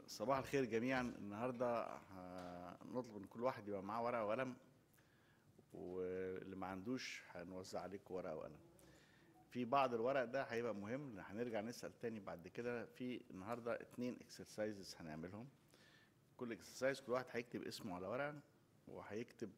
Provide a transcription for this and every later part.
صباح الخير جميعا النهارده هنطلب ان كل واحد يبقى معاه ورقه وقلم واللي ما عندوش هنوزع عليكم ورقه وقلم في بعض الورق ده هيبقى مهم لأن هنرجع نسال تاني بعد كده في النهارده اتنين اكسرسايزز هنعملهم كل اكسرسايز كل واحد هيكتب اسمه على ورقه وهيكتب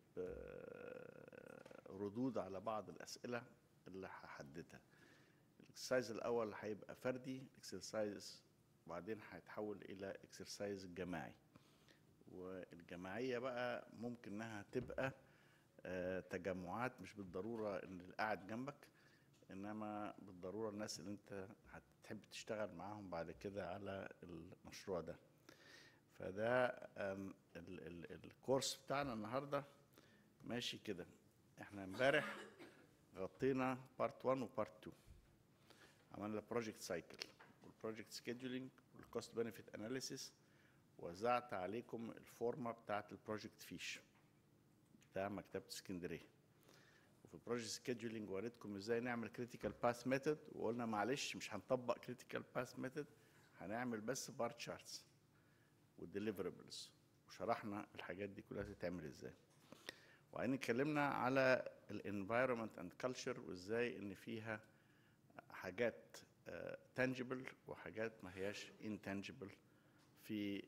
آه، ردود على بعض الاسئله اللي هحددها الاكسرسايز الاول هيبقى فردي اكسرسايز وبعدين هيتحول الى اكسرسايز جماعي والجماعيه بقى ممكن انها تبقى آه، تجمعات مش بالضروره ان اللي قاعد جنبك انما بالضروره الناس اللي انت هتحب تشتغل معاهم بعد كده على المشروع ده فده آم، ال- ال- الكورس بتاعنا النهارده ماشي كده احنا امبارح غطينا بارت 1 وبارت 2 عملنا بروجكت سايكل والبروجكت سكيدولينج والكوست بنفيت اناليسيس وزعت عليكم الفورمه بتاعت البروجكت فيش بتاع مكتبه اسكندريه وفي البروجكت سكيدولينج وريتكم ازاي نعمل كريتيكال باث ميثود وقلنا معلش مش هنطبق كريتيكال باث ميثود هنعمل بس بار تشارتس والديليفربلز وشرحنا الحاجات دي كلها تتعمل ازاي وبعدين اتكلمنا على الانفايرمنت اند كلتشر وازاي ان فيها حاجات تانجبل وحاجات ما هياش انتانجبل في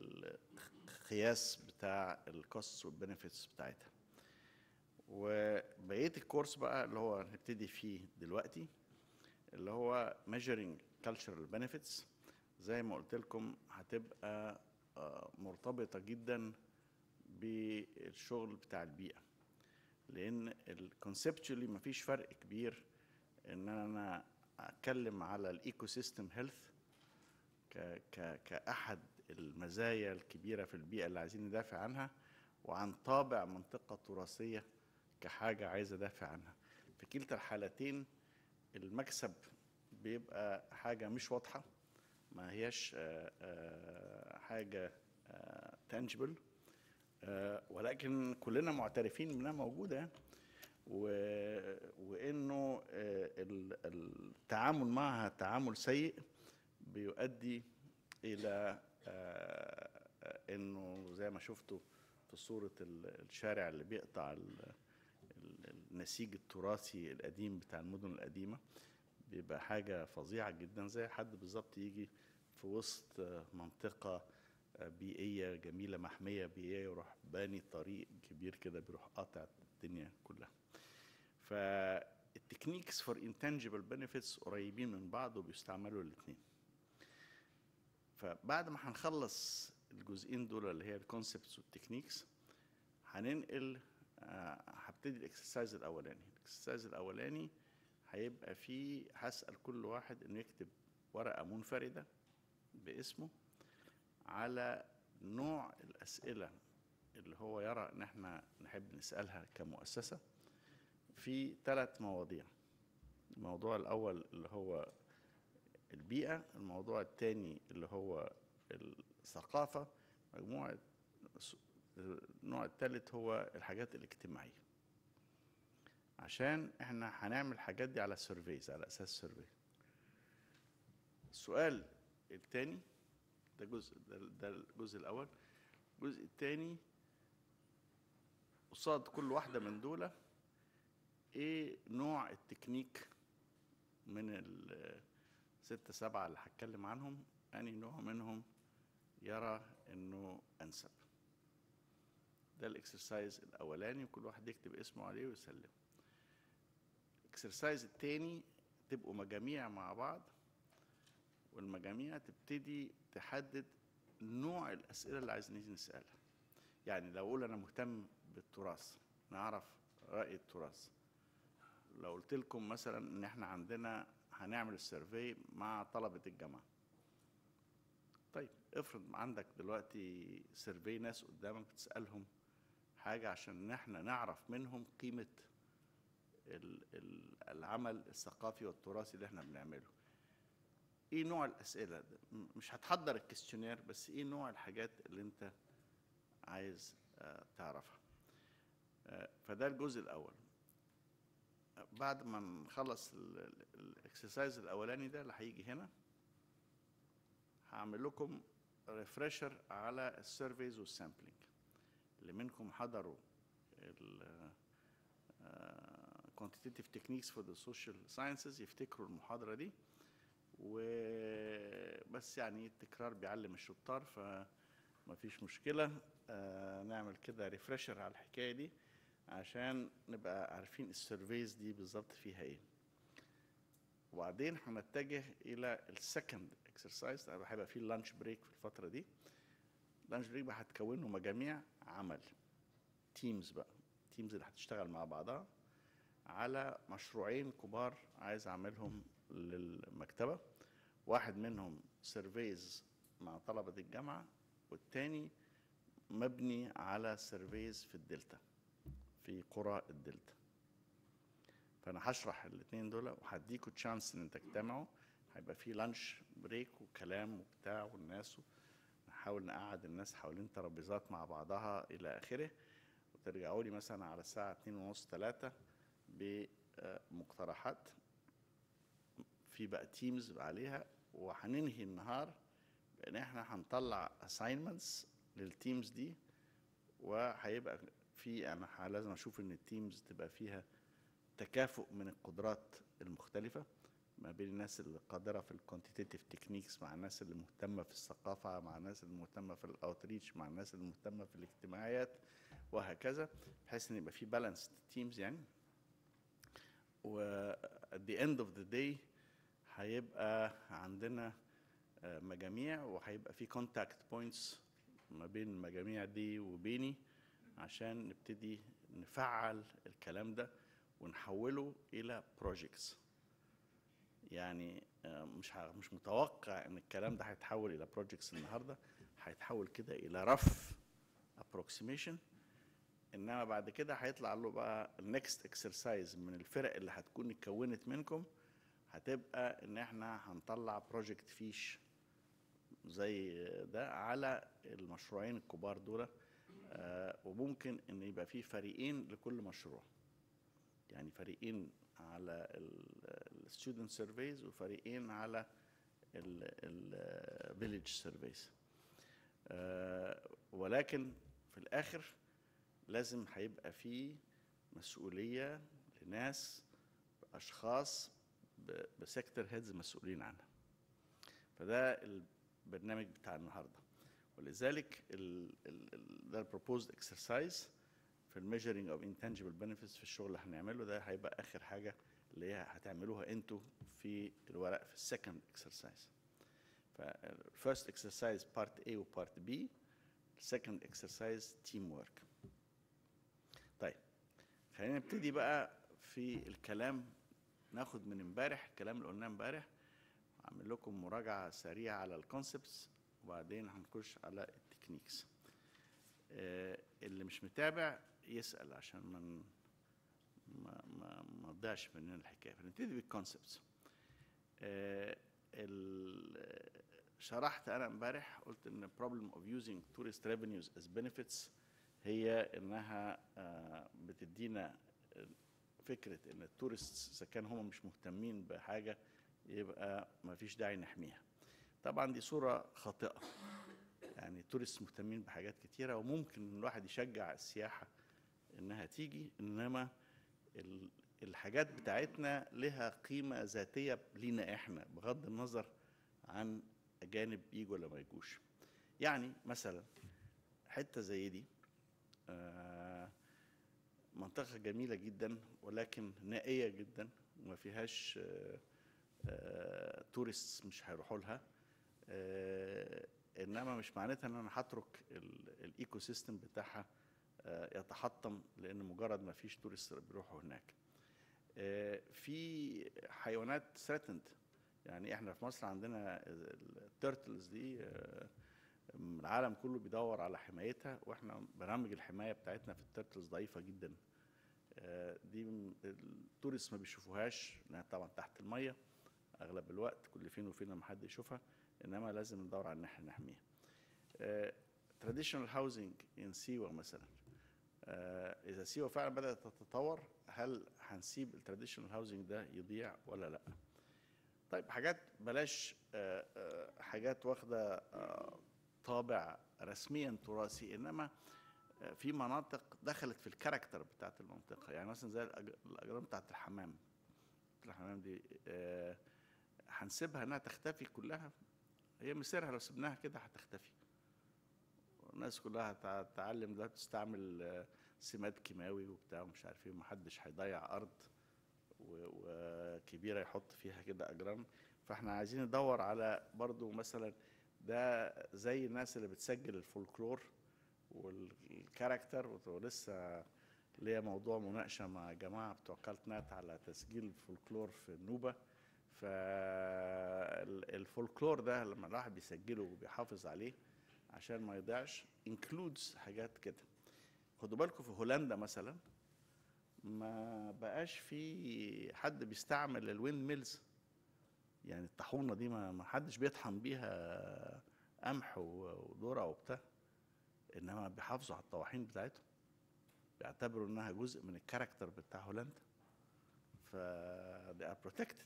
القياس بتاع الكوست والبنفيتس بتاعتها وبقيه الكورس بقى اللي هو هنبتدي فيه دلوقتي اللي هو measuring cultural benefits زي ما قلت لكم هتبقى آه، مرتبطه جدا بالشغل بتاع البيئه لان الكونسبتشولي مفيش فرق كبير ان انا اتكلم على الايكو سيستم هيلث ك ك كاحد المزايا الكبيره في البيئه اللي عايزين ندافع عنها وعن طابع منطقه تراثيه كحاجه عايز ادافع عنها في كلتا الحالتين المكسب بيبقى حاجه مش واضحه ما هياش آه، آه، حاجه تانجبل ولكن كلنا معترفين انها موجوده يعني. و... وانه آه، ال- التعامل معها تعامل سيء بيؤدي الى آه، آه، انه زي ما شفتوا في صوره ال- الشارع اللي بيقطع ال- ال- النسيج التراثي القديم بتاع المدن القديمه بيبقى حاجه فظيعه جدا زي حد بالظبط يجي في وسط آه، منطقه آه، بيئيه جميله محميه بيئيه يروح باني طريق كبير كده بيروح قاطع الدنيا كلها فالتكنيكس فور انتنجبل بنفيتس قريبين من بعض وبيستعملوا الاثنين فبعد ما هنخلص الجزئين دول اللي هي الكونسبتس والتكنيكس هننقل آه، هبتدي الاكسرسايز الاولاني الاكسرسايز الاولاني هيبقى فيه هسال كل واحد انه يكتب ورقه منفرده باسمه على نوع الاسئله اللي هو يرى ان احنا نحب نسالها كمؤسسه في ثلاث مواضيع الموضوع الاول اللي هو البيئه الموضوع الثاني اللي هو الثقافه مجموعه النوع الثالث هو الحاجات الاجتماعيه عشان احنا هنعمل الحاجات دي على سيرفيز على اساس سيرفي السؤال الثاني ده جزء ده, ده الجزء الاول الجزء الثاني قصاد كل واحده من دول ايه نوع التكنيك من الستة سبعة اللي هتكلم عنهم أنهي نوع منهم يرى إنه أنسب ده الاكسرسايز الأولاني وكل واحد يكتب اسمه عليه ويسلم الاكسرسايز التاني تبقوا مجاميع مع بعض والمجاميع تبتدي تحدد نوع الأسئلة اللي عايزين نسألها يعني لو أقول أنا مهتم بالتراث نعرف رأي التراث لو قلت لكم مثلا ان احنا عندنا هنعمل السيرفي مع طلبة الجامعة طيب افرض عندك دلوقتي سيرفي ناس قدامك بتسألهم حاجة عشان احنا نعرف منهم قيمة ال- ال- العمل الثقافي والتراثي اللي احنا بنعمله ايه نوع الاسئله ده م- مش هتحضر الكستيونير بس ايه نوع الحاجات اللي انت عايز آه، تعرفها آه، فده الجزء الاول بعد ما نخلص الاكسرسايز الاولاني ده اللي هيجي هنا هعمل لكم ريفرشر على السيرفيز والسامبلينج اللي منكم حضروا ال quantitative techniques for the social sciences يفتكروا المحاضرة دي وبس يعني التكرار بيعلم الشطار فما فيش مشكلة آه، نعمل كده ريفرشر على الحكاية دي عشان نبقى عارفين السيرفيز دي بالظبط فيها ايه وبعدين هنتجه الى السكند اكسرسايز هيبقى فيه لانش بريك في الفتره دي لانش بريك بقى هتكونوا مجاميع عمل تيمز بقى تيمز اللي هتشتغل مع بعضها على مشروعين كبار عايز اعملهم للمكتبه واحد منهم سيرفيز مع طلبه الجامعه والتاني مبني على سيرفيز في الدلتا في قرى الدلتا فانا هشرح الاثنين دول وهديكوا تشانس ان تجتمعوا هيبقى في لانش بريك وكلام وبتاع والناس نحاول نقعد الناس حوالين ترابيزات مع بعضها الى اخره وترجعوا لي مثلا على الساعه 2 ونص 3 بمقترحات في بقى تيمز عليها وهننهي النهار بان احنا هنطلع assignments للتيمز دي وهيبقى في انا ح- لازم اشوف ان التيمز تبقى فيها تكافؤ من القدرات المختلفة ما بين الناس اللي قادرة في الكوانتيتيف تكنيكس مع الناس اللي مهتمة في الثقافة مع الناس اللي مهتمة في الاوتريتش مع الناس اللي مهتمة في الاجتماعيات وهكذا بحيث ان يبقى في بالانس تيمز يعني و at the end of the day هيبقى عندنا آه، مجاميع وهيبقى في كونتاكت بوينتس ما بين المجاميع دي وبيني عشان نبتدي نفعل الكلام ده ونحوله الى بروجيكتس يعني آه، مش ه- مش متوقع ان الكلام ده هيتحول الى بروجيكتس النهارده هيتحول كده الى رف ابروكسيميشن انما بعد كده هيطلع له بقى النكست اكسرسايز من الفرق اللي هتكون اتكونت منكم هتبقى ان احنا هنطلع بروجكت فيش زي ده على المشروعين الكبار دول آه، وممكن ان يبقى في فريقين لكل مشروع يعني فريقين على الستودنت سيرفيز وفريقين على الفيليج سيرفيز ولكن في الاخر لازم هيبقى في مسؤوليه لناس اشخاص بسيكتور هيدز مسؤولين عنها فده البرنامج بتاع النهارده ولذلك ال ال ال ده البروبوزد اكسرسايز في الميجرنج اوف انتنجبل بنفيتس في الشغل اللي هنعمله ده هيبقى اخر حاجه اللي هي هتعملوها انتوا في الورق في السكند اكسرسايز فالفيرست اكسرسايز بارت A وبارت B السكند اكسرسايز تيم ورك طيب خلينا نبتدي بقى في الكلام ناخد من امبارح الكلام اللي قلناه امبارح اعمل لكم مراجعه سريعه على الكونسبتس وبعدين هنخش على التكنيكس آه، اللي مش متابع يسال عشان ما ن- ما ما ما تضيعش مننا الحكايه فنبتدي بالكونسبتس شرحت انا امبارح قلت ان problem of using tourist revenues as benefits هي انها آه، بتدينا فكره ان التورست اذا كان هم مش مهتمين بحاجه يبقى ما فيش داعي نحميها طبعا دي صوره خاطئه يعني التورست مهتمين بحاجات كتيره وممكن الواحد يشجع السياحه انها تيجي انما ال- الحاجات بتاعتنا لها قيمه ذاتيه لينا احنا بغض النظر عن اجانب يجوا ولا ما يجوش يعني مثلا حته زي دي آه، منطقه جميله جدا ولكن نائيه جدا وما فيهاش تورست مش هيروحوا لها آه، انما مش معناتها ان انا هترك ال- الايكو سيستم بتاعها آه، يتحطم لان مجرد ما فيش تورست بيروحوا هناك آه، في حيوانات ثريتند يعني احنا في مصر عندنا التيرتلز دي آه، العالم كله بيدور على حمايتها واحنا برامج الحمايه بتاعتنا في التيرتلز ضعيفه جدا آه، دي م- التورست ما بيشوفوهاش لانها طبعا تحت الميه اغلب الوقت كل فين وفين لما حد يشوفها انما لازم ندور على ان احنا نحميها تراديشنال هاوزنج ان سيوه مثلا آه، اذا سيوه فعلا بدات تتطور هل هنسيب التراديشنال هاوزنج ده يضيع ولا لا طيب حاجات بلاش آه، آه، حاجات واخده طابع رسميا تراثي انما آه، في مناطق دخلت في الكاركتر بتاعت المنطقه يعني مثلا زي الأج- الاجرام بتاعت الحمام الحمام دي آه، هنسيبها انها تختفي كلها هي مسيرها لو سبناها كده هتختفي الناس كلها هتع- هتتعلم دلوقتي تستعمل آه، سماد كيماوي وبتاع ومش عارف ايه محدش هيضيع ارض و- وكبيره يحط فيها كده اجرام فاحنا عايزين ندور على برضو مثلا ده زي الناس اللي بتسجل الفولكلور والكاركتر ولسه ليا موضوع مناقشه مع جماعه بتوع كالت نات على تسجيل الفولكلور في النوبه فالفولكلور ده لما الواحد بيسجله وبيحافظ عليه عشان ما يضيعش انكلودز حاجات كده خدوا بالكم في هولندا مثلا ما بقاش في حد بيستعمل الويند ميلز يعني الطاحونه دي ما ما حدش بيطحن بيها قمح و- وذره وبتاع انما بيحافظوا على الطواحين بتاعتهم بيعتبروا انها جزء من الكاركتر بتاع هولندا ف they are protected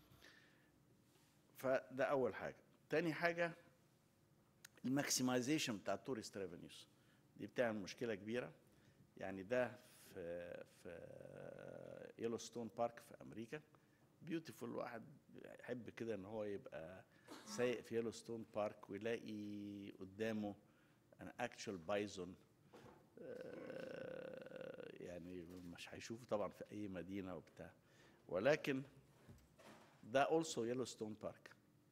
فده اول حاجه تاني حاجه الماكسمايزيشن بتاع التورست ريفينيوز دي بتعمل مشكله كبيره يعني ده في في يellowstone بارك في امريكا بيوتيفول واحد يحب كده ان هو يبقى سايق في يellowstone بارك ويلاقي قدامه ان اكشوال بايزون يعني مش هيشوفه طبعا في اي مدينه وبتاع ولكن ده also يellowstone بارك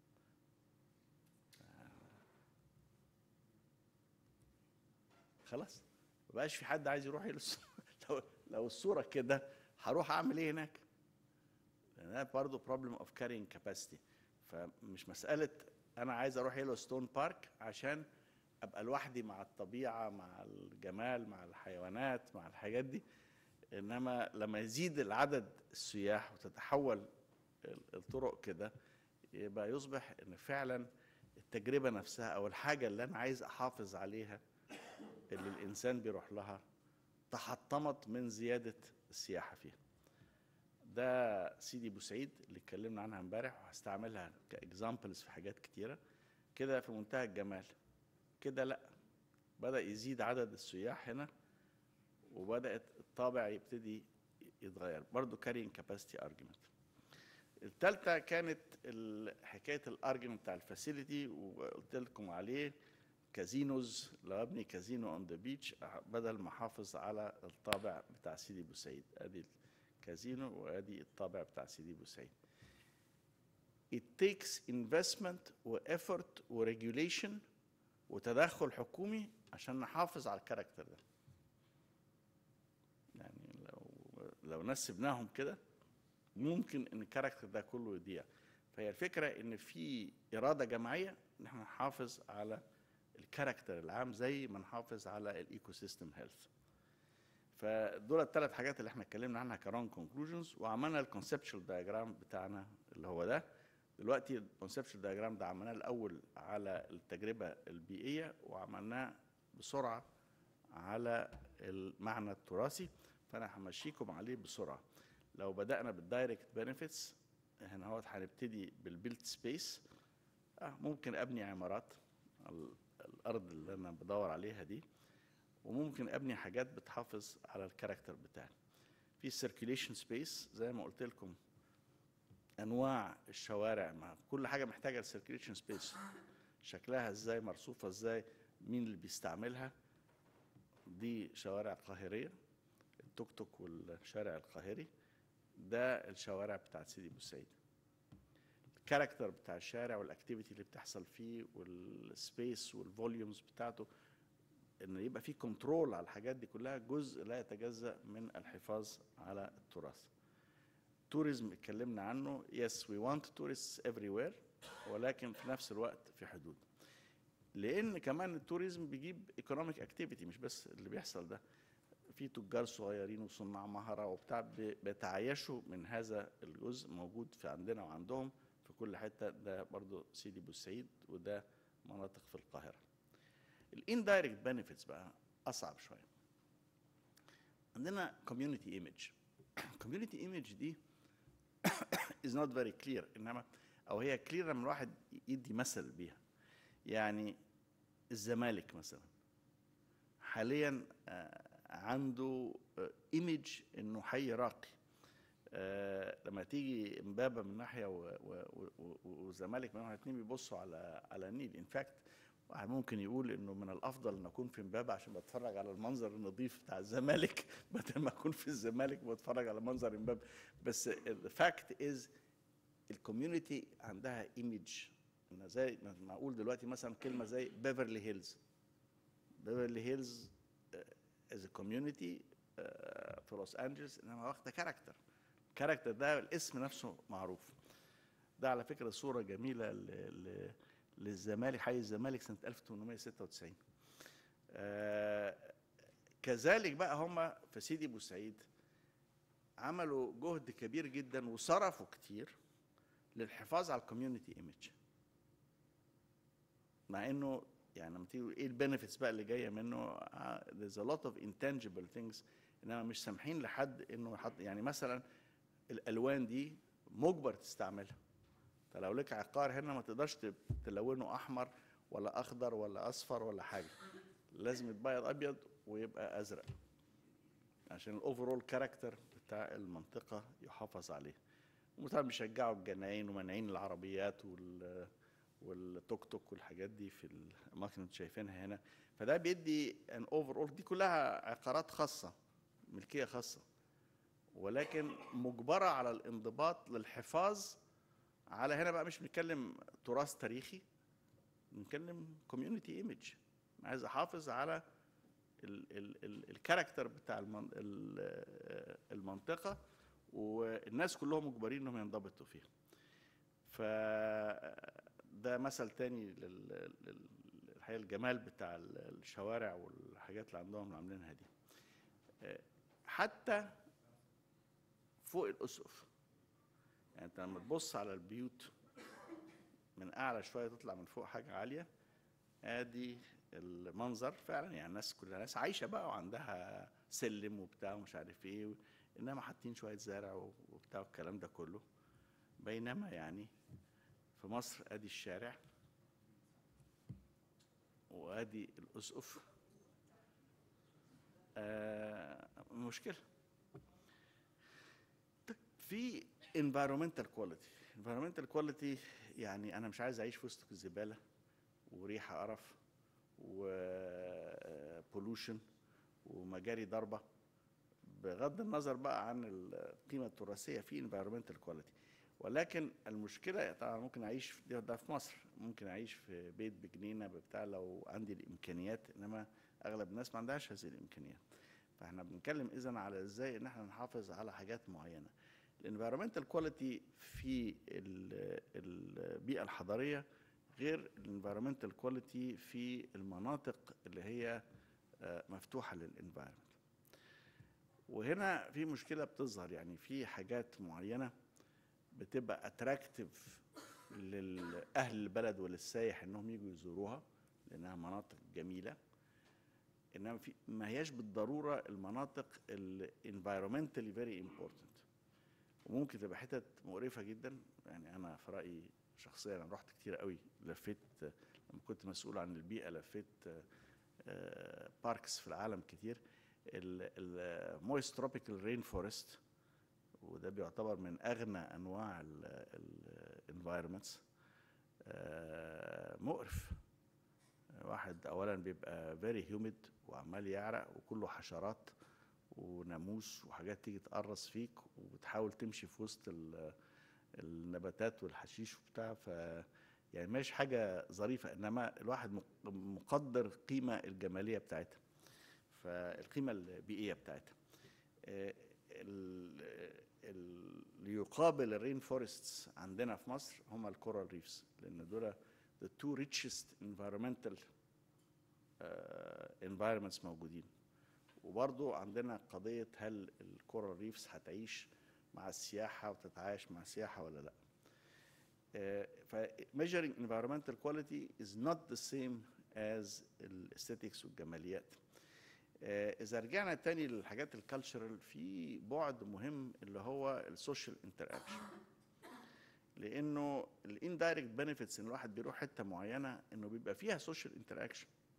خلاص ما بقاش في حد عايز يروح يلوستون لو لو الصوره كده هروح اعمل ايه هناك؟ لان ده برضه بروبلم اوف كارينج كاباسيتي فمش مساله انا عايز اروح يلوستون بارك عشان ابقى لوحدي مع الطبيعه مع الجمال مع الحيوانات مع الحاجات دي انما لما يزيد العدد السياح وتتحول ال- الطرق كده يبقى يصبح ان فعلا التجربه نفسها او الحاجه اللي انا عايز احافظ عليها اللي الانسان بيروح لها تحطمت من زياده السياحه فيها ده سيدي بوسعيد اللي اتكلمنا عنها امبارح وهستعملها كاكزامبلز في حاجات كتيره كده في منتهى الجمال كده لا بدا يزيد عدد السياح هنا وبدات الطابع يبتدي يتغير برضه كارين كاباسيتي ارجيومنت الثالثه كانت ال- حكايه الارجيومنت بتاع الفاسيلتي وقلت لكم عليه كازينوز لو ابني كازينو اون ذا بيتش بدل ما احافظ على الطابع بتاع سيدي بوسعيد ادي الكازينو وادي الطابع بتاع سيدي بوسعيد it takes investment و effort و regulation وتدخل حكومي عشان نحافظ على الكاركتر ده يعني لو لو ناس سبناهم كده ممكن ان الكاركتر ده كله يضيع فهي الفكره ان في اراده جماعيه ان احنا نحافظ على الكاركتر العام زي ما نحافظ على الايكو سيستم هيلث فدول الثلاث حاجات اللي احنا اتكلمنا عنها كرون كونكلوجنز وعملنا الكونسبشوال دايجرام بتاعنا اللي هو ده دلوقتي الكونسبشوال دايجرام ده عملناه الاول على التجربه البيئيه وعملناه بسرعه على المعنى التراثي فانا همشيكم عليه بسرعه لو بدانا بالدايركت بنفيتس هنا هو هنبتدي بالبيلت سبيس آه ممكن ابني عمارات على الارض اللي انا بدور عليها دي وممكن ابني حاجات بتحافظ على الكاركتر بتاعي في سيركيليشن سبيس زي ما قلت لكم انواع الشوارع مع كل حاجه محتاجه السيركيليشن سبيس شكلها ازاي مرصوفه ازاي مين اللي بيستعملها دي شوارع قاهريه التوك توك والشارع القاهري ده الشوارع بتاعت سيدي بوسعيد الكاركتر بتاع الشارع والاكتيفيتي اللي بتحصل فيه والسبيس والفوليومز بتاعته ان يبقى في كنترول على الحاجات دي كلها جزء لا يتجزا من الحفاظ على التراث توريزم اتكلمنا عنه يس وي وانت tourists everywhere ولكن في نفس الوقت في حدود لان كمان التوريزم بيجيب ايكونوميك اكتيفيتي مش بس اللي بيحصل ده في تجار صغيرين وصناع مهره وبتاع بي- بيتعايشوا من هذا الجزء موجود في عندنا وعندهم في كل حته ده برضو سيدي بوسعيد وده مناطق في القاهره الاندايركت بنفيتس بقى اصعب شويه عندنا كوميونتي ايمج كوميونتي ايمج دي is not very clear انما او هي كلير لما الواحد يدي مثل بيها يعني الزمالك مثلا حاليا آه، عنده ايمج انه حي راقي آه، لما تيجي امبابه من ناحيه و- و- و- و- والزمالك من ناحيه الاثنين بيبصوا على على النيل ان فاكت واحد ممكن يقول انه من الافضل ان اكون في امبابه عشان بتفرج على المنظر النظيف بتاع الزمالك بدل ما اكون في الزمالك بتفرج على منظر امبابه بس الفاكت از الكوميونتي عندها ايمج إن زي ما اقول دلوقتي مثلا كلمه زي بيفرلي هيلز بيفرلي هيلز از كوميونتي في لوس انجلوس انما واخده كاركتر الكاركتر ده الاسم نفسه معروف ده على فكره صوره جميله ل- ل- للزمالك حي الزمالك سنه 1896 آه، كذلك بقى هم في سيدي بوسعيد عملوا جهد كبير جدا وصرفوا كتير للحفاظ على الكوميونتي ايمج مع انه يعني لما تيجي ايه البنفيتس بقى اللي جايه منه آه، there's a lot of intangible things انما مش سامحين لحد انه يحط يعني مثلا الالوان دي مجبر تستعملها انت لو لك عقار هنا ما تقدرش ت- تلونه احمر ولا اخضر ولا اصفر ولا حاجه لازم يتبيض ابيض ويبقى ازرق عشان الاوفرول كاركتر بتاع المنطقه يحافظ عليه وطبعا بيشجعوا الجناين ومانعين العربيات وال والتوك توك والحاجات دي في الاماكن اللي انتوا شايفينها هنا فده بيدي ان اوفر دي كلها عقارات خاصه ملكيه خاصه ولكن مجبره على الانضباط للحفاظ على هنا بقى مش بنتكلم تراث تاريخي بنتكلم كوميونتي ايمج عايز احافظ على ال- ال- ال- الكاركتر بتاع المن- ال- المنطقه والناس كلهم مجبرين انهم ينضبطوا فيها ف ده مثل تاني لل- لل- الحقيقه الجمال بتاع ال- الشوارع والحاجات اللي عندهم اللي عاملينها دي آه، حتى فوق الاسقف يعني انت لما تبص على البيوت من اعلى شويه تطلع من فوق حاجه عاليه ادي المنظر فعلا يعني الناس كلها ناس عايشه بقى وعندها سلم وبتاع ومش عارف ايه انما حاطين شويه زرع وبتاع والكلام ده كله بينما يعني في مصر ادي الشارع وادي الاسقف آه مشكله في environmental quality environmental quality يعني انا مش عايز اعيش في وسط الزباله وريحه قرف وبولوشن ومجاري ضربه بغض النظر بقى عن القيمه التراثيه في environmental quality ولكن المشكله طبعا ممكن اعيش في ده, ده في مصر ممكن اعيش في بيت بجنينه بتاع لو عندي الامكانيات انما اغلب الناس ما عندهاش هذه الامكانيات فاحنا بنتكلم اذا على ازاي ان احنا نحافظ على حاجات معينه الانفيرمنتال كواليتي في ال- البيئه الحضريه غير الانفيرمنتال كواليتي في المناطق اللي هي آه، مفتوحه للانفيرمنت وهنا في مشكله بتظهر يعني في حاجات معينه بتبقى اتراكتيف للاهل البلد وللسايح انهم يجوا يزوروها لانها مناطق جميله انما في ما هياش بالضروره المناطق الانفايرمنتالي فيري امبورتنت وممكن تبقى حتت مقرفه جدا يعني انا في رايي شخصيا انا رحت كتير قوي لفيت لما كنت مسؤول عن البيئه لفيت باركس في العالم كتير المويست تروبيكال رين فورست وده بيعتبر من اغنى انواع الانفايرمنتس مقرف واحد اولا بيبقى فيري هيوميد وعمال يعرق وكله حشرات وناموس وحاجات تيجي تقرص فيك وبتحاول تمشي في وسط ال- النباتات والحشيش وبتاع ف يعني مش حاجه ظريفه انما الواحد مق- مقدر القيمه الجماليه بتاعتها فالقيمه البيئيه بتاعتها آه، ال- ال- اللي يقابل الرين فورستس عندنا في مصر هم الكورال ريفز لان دول the two richest environmental uh, environments موجودين وبرضو عندنا قضية هل الكورال ريفز هتعيش مع السياحة وتتعايش مع السياحة ولا لا ف measuring environmental quality is not the same as الاستاتيكس والجماليات آه، اذا رجعنا تاني للحاجات الكالتشرال في بعد مهم اللي هو السوشيال انتراكشن لانه الاندايركت بنفيتس ان الواحد بيروح حته معينه انه بيبقى فيها سوشيال انتراكشن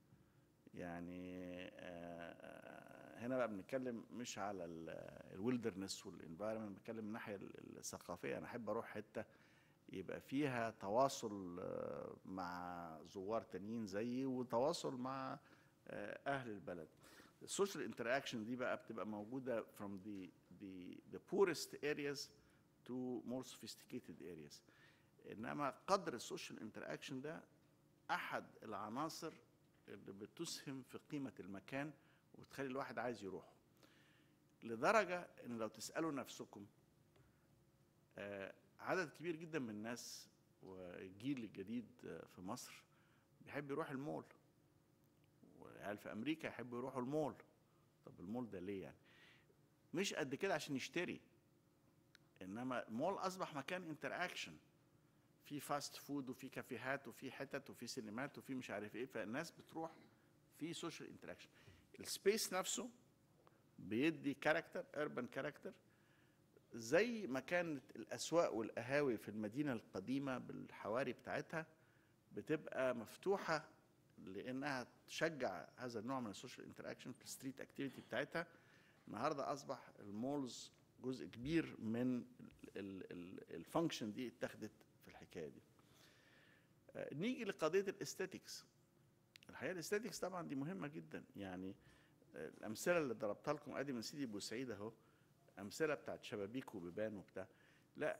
يعني آه، هنا بقى بنتكلم مش على الويلدرنس والانفايرمنت بنتكلم من الناحيه ال- الثقافيه انا احب اروح حته يبقى فيها تواصل آه، مع زوار تانيين زيي وتواصل مع آه، اهل البلد السوشيال انتراكشن دي بقى بتبقى موجوده from the the the poorest areas to more sophisticated areas انما قدر السوشيال انتراكشن ده احد العناصر اللي بتسهم في قيمه المكان وبتخلي الواحد عايز يروح لدرجه ان لو تسالوا نفسكم آه، عدد كبير جدا من الناس والجيل الجديد آه، في مصر بيحب يروح المول والعيال في امريكا يحبوا يروحوا المول طب المول ده ليه يعني مش قد كده عشان يشتري انما المول اصبح مكان انتراكشن في فاست فود وفي كافيهات وفي حتت وفي سينمات وفي مش عارف ايه فالناس بتروح في سوشيال انتراكشن السبيس نفسه بيدي كاركتر اربن كاركتر زي ما كانت الاسواق والقهاوي في المدينه القديمه بالحواري بتاعتها بتبقى مفتوحه لانها تشجع هذا النوع من السوشيال انتراكشن في الستريت اكتيفيتي بتاعتها النهارده اصبح المولز جزء كبير من الفانكشن دي اتخذت في الحكايه دي آه، نيجي لقضيه الاستاتيكس الحقيقه الاستاتيكس طبعا دي مهمه جدا يعني آه، الامثله اللي ضربتها لكم ادي من سيدي بوسعيد اهو امثله بتاعت شبابيك وبيبان وبتاع لا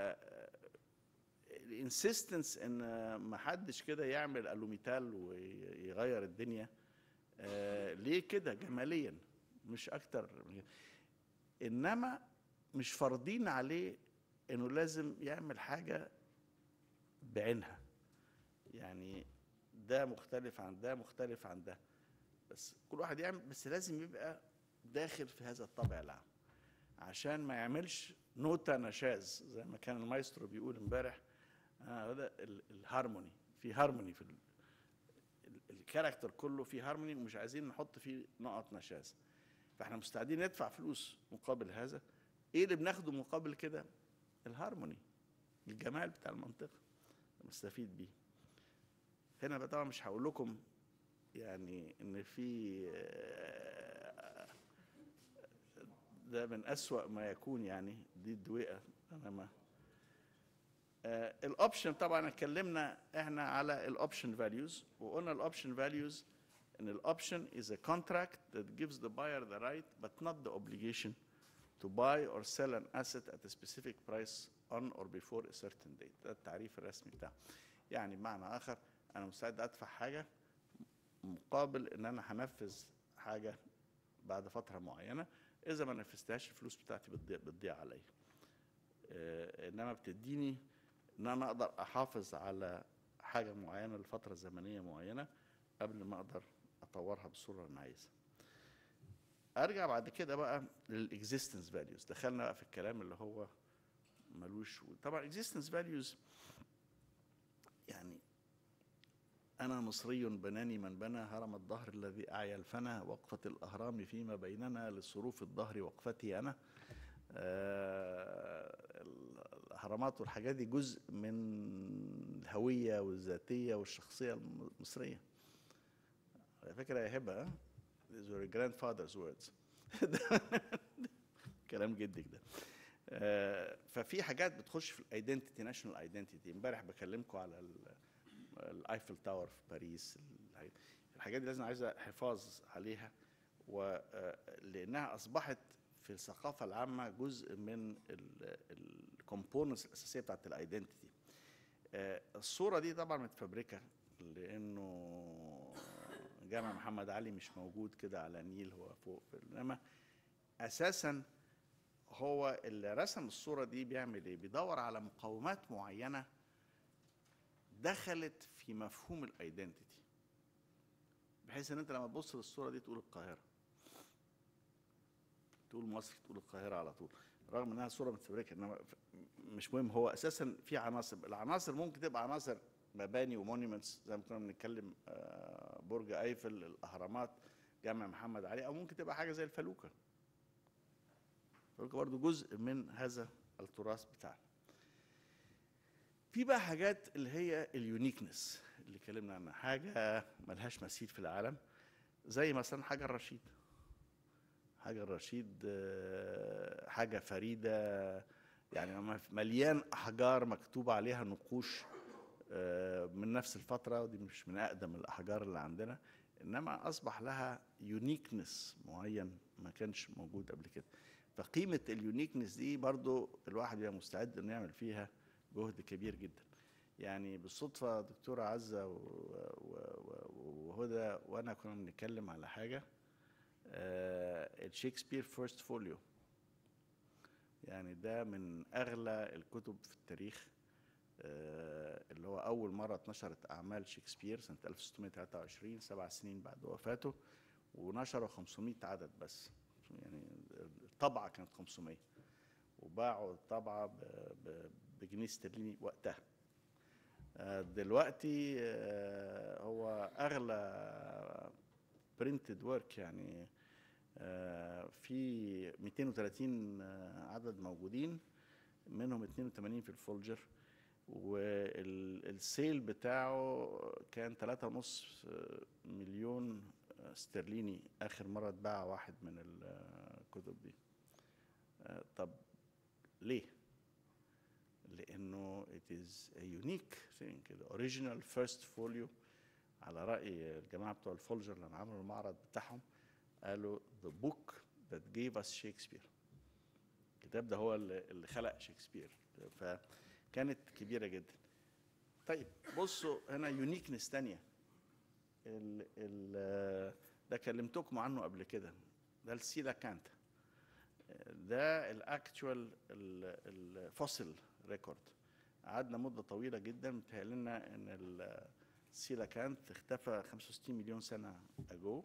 الانسيستنس ان ما حدش كده يعمل الوميتال ويغير الدنيا آه، ليه كده جماليا مش اكتر من كده. انما مش فرضين عليه انه لازم يعمل حاجه بعينها يعني ده مختلف عن ده مختلف عن ده بس كل واحد يعمل بس لازم يبقى داخل في هذا الطبع العام عشان ما يعملش نوتة نشاز زي ما كان المايسترو بيقول امبارح آه هذا ال- الهارموني في هارموني في ال- ال- الكاركتر كله في هارموني ومش عايزين نحط فيه نقط نشاز فاحنا مستعدين ندفع فلوس مقابل هذا ايه اللي بناخده مقابل كده الهارموني الجمال بتاع المنطقه نستفيد بيه هنا بقى طبعا مش هقول لكم يعني ان في آه، ده من أسوأ ما يكون يعني دي الدويقة أنا ما آه الأوبشن طبعا اتكلمنا إحنا على الأوبشن فاليوز وقلنا الأوبشن فاليوز إن الأوبشن is a contract that gives the buyer the right but not the obligation to buy or sell an asset at a specific price on or before a certain date ده التعريف الرسمي بتاعه يعني بمعنى آخر أنا مستعد أدفع حاجة مقابل إن أنا هنفذ حاجة بعد فترة معينة اذا ما نفذتهاش الفلوس بتاعتي بتضيع بتضيع عليا آه، انما بتديني ان انا اقدر احافظ على حاجه معينه لفتره زمنيه معينه قبل ما اقدر اطورها بالصوره اللي انا عايزها ارجع بعد كده بقى للاكزيستنس فاليوز دخلنا بقى في الكلام اللي هو ملوش طبعا اكزيستنس فاليوز يعني أنا مصري بناني من بنى هرم الظهر الذي أعيا الفنا وقفة الأهرام فيما بيننا لصروف الظهر وقفتي أنا آه، الأهرامات والحاجات دي جزء من الهوية والذاتية والشخصية المصرية على فكرة يا هبة ها؟ these were grandfather's words كلام جدك ده آه، ففي حاجات بتخش في الايدنتيتي ناشونال ايدنتيتي امبارح بكلمكم على ال- الايفل تاور في باريس الح- الحاجات دي لازم عايزه حفاظ عليها ولانها اصبحت في الثقافه العامه جزء من الكومبوننتس الاساسيه بتاعت الايدنتيتي الصوره دي طبعا متفبركه لانه جامع محمد علي مش موجود كده على النيل هو فوق انما اساسا هو اللي رسم الصوره دي بيعمل ايه بيدور على مقومات معينه دخلت في مفهوم الايدنتيتي بحيث ان انت لما تبص للصوره دي تقول القاهره تقول مصر تقول القاهره على طول رغم انها صوره متفبركه انما ف- مش مهم هو اساسا في عناصر العناصر ممكن تبقى عناصر مباني ومونيومنتس زي ما كنا بنتكلم آه، برج ايفل الاهرامات جامع محمد علي او ممكن تبقى حاجه زي الفلوكه الفلوكه برضو جزء من هذا التراث بتاعنا في بقى حاجات اللي هي اليونيكنس اللي اتكلمنا عنها حاجه ملهاش مثيل في العالم زي مثلا حجر رشيد حجر رشيد آه، حاجة فريدة يعني مف- مليان أحجار مكتوب عليها نقوش آه، من نفس الفترة ودي مش من أقدم الأحجار اللي عندنا إنما أصبح لها يونيكنس معين ما كانش موجود قبل كده فقيمة اليونيكنس دي برضو الواحد يبقى مستعد إنه يعمل فيها جهد كبير جدا يعني بالصدفة دكتورة عزة و- و- و- وهدى وأنا كنا بنتكلم على حاجة آه، الشكسبير فيرست فوليو يعني ده من أغلى الكتب في التاريخ آه، اللي هو أول مرة اتنشرت أعمال شكسبير سنة 1623 سبع سنين بعد وفاته ونشروا 500 عدد بس يعني الطبعة كانت 500 وباعوا الطبعة ب- ب- بجنيه استرليني وقتها آه، دلوقتي آه، هو أغلى برنتد ورك يعني آه، في 230 آه، عدد موجودين منهم 82 في الفولجر والسيل بتاعه كان 3.5 مليون استرليني اخر مره اتباع واحد من الكتب دي آه، طب ليه لانه it is a unique thing the original first folio على راي الجماعه بتوع الفولجر لما عملوا المعرض بتاعهم قالوا the book that gave us Shakespeare الكتاب ده هو اللي اللي خلق شكسبير فكانت كبيرة جدا طيب بصوا هنا يونيكنس تانية ال ال ده كلمتكم عنه قبل كده ده السيلا كانت ده الاكتوال الفوسيل ريكورد قعدنا مده طويله جدا متهيأ لنا ان السيلا كانت اختفى 65 مليون سنه اجو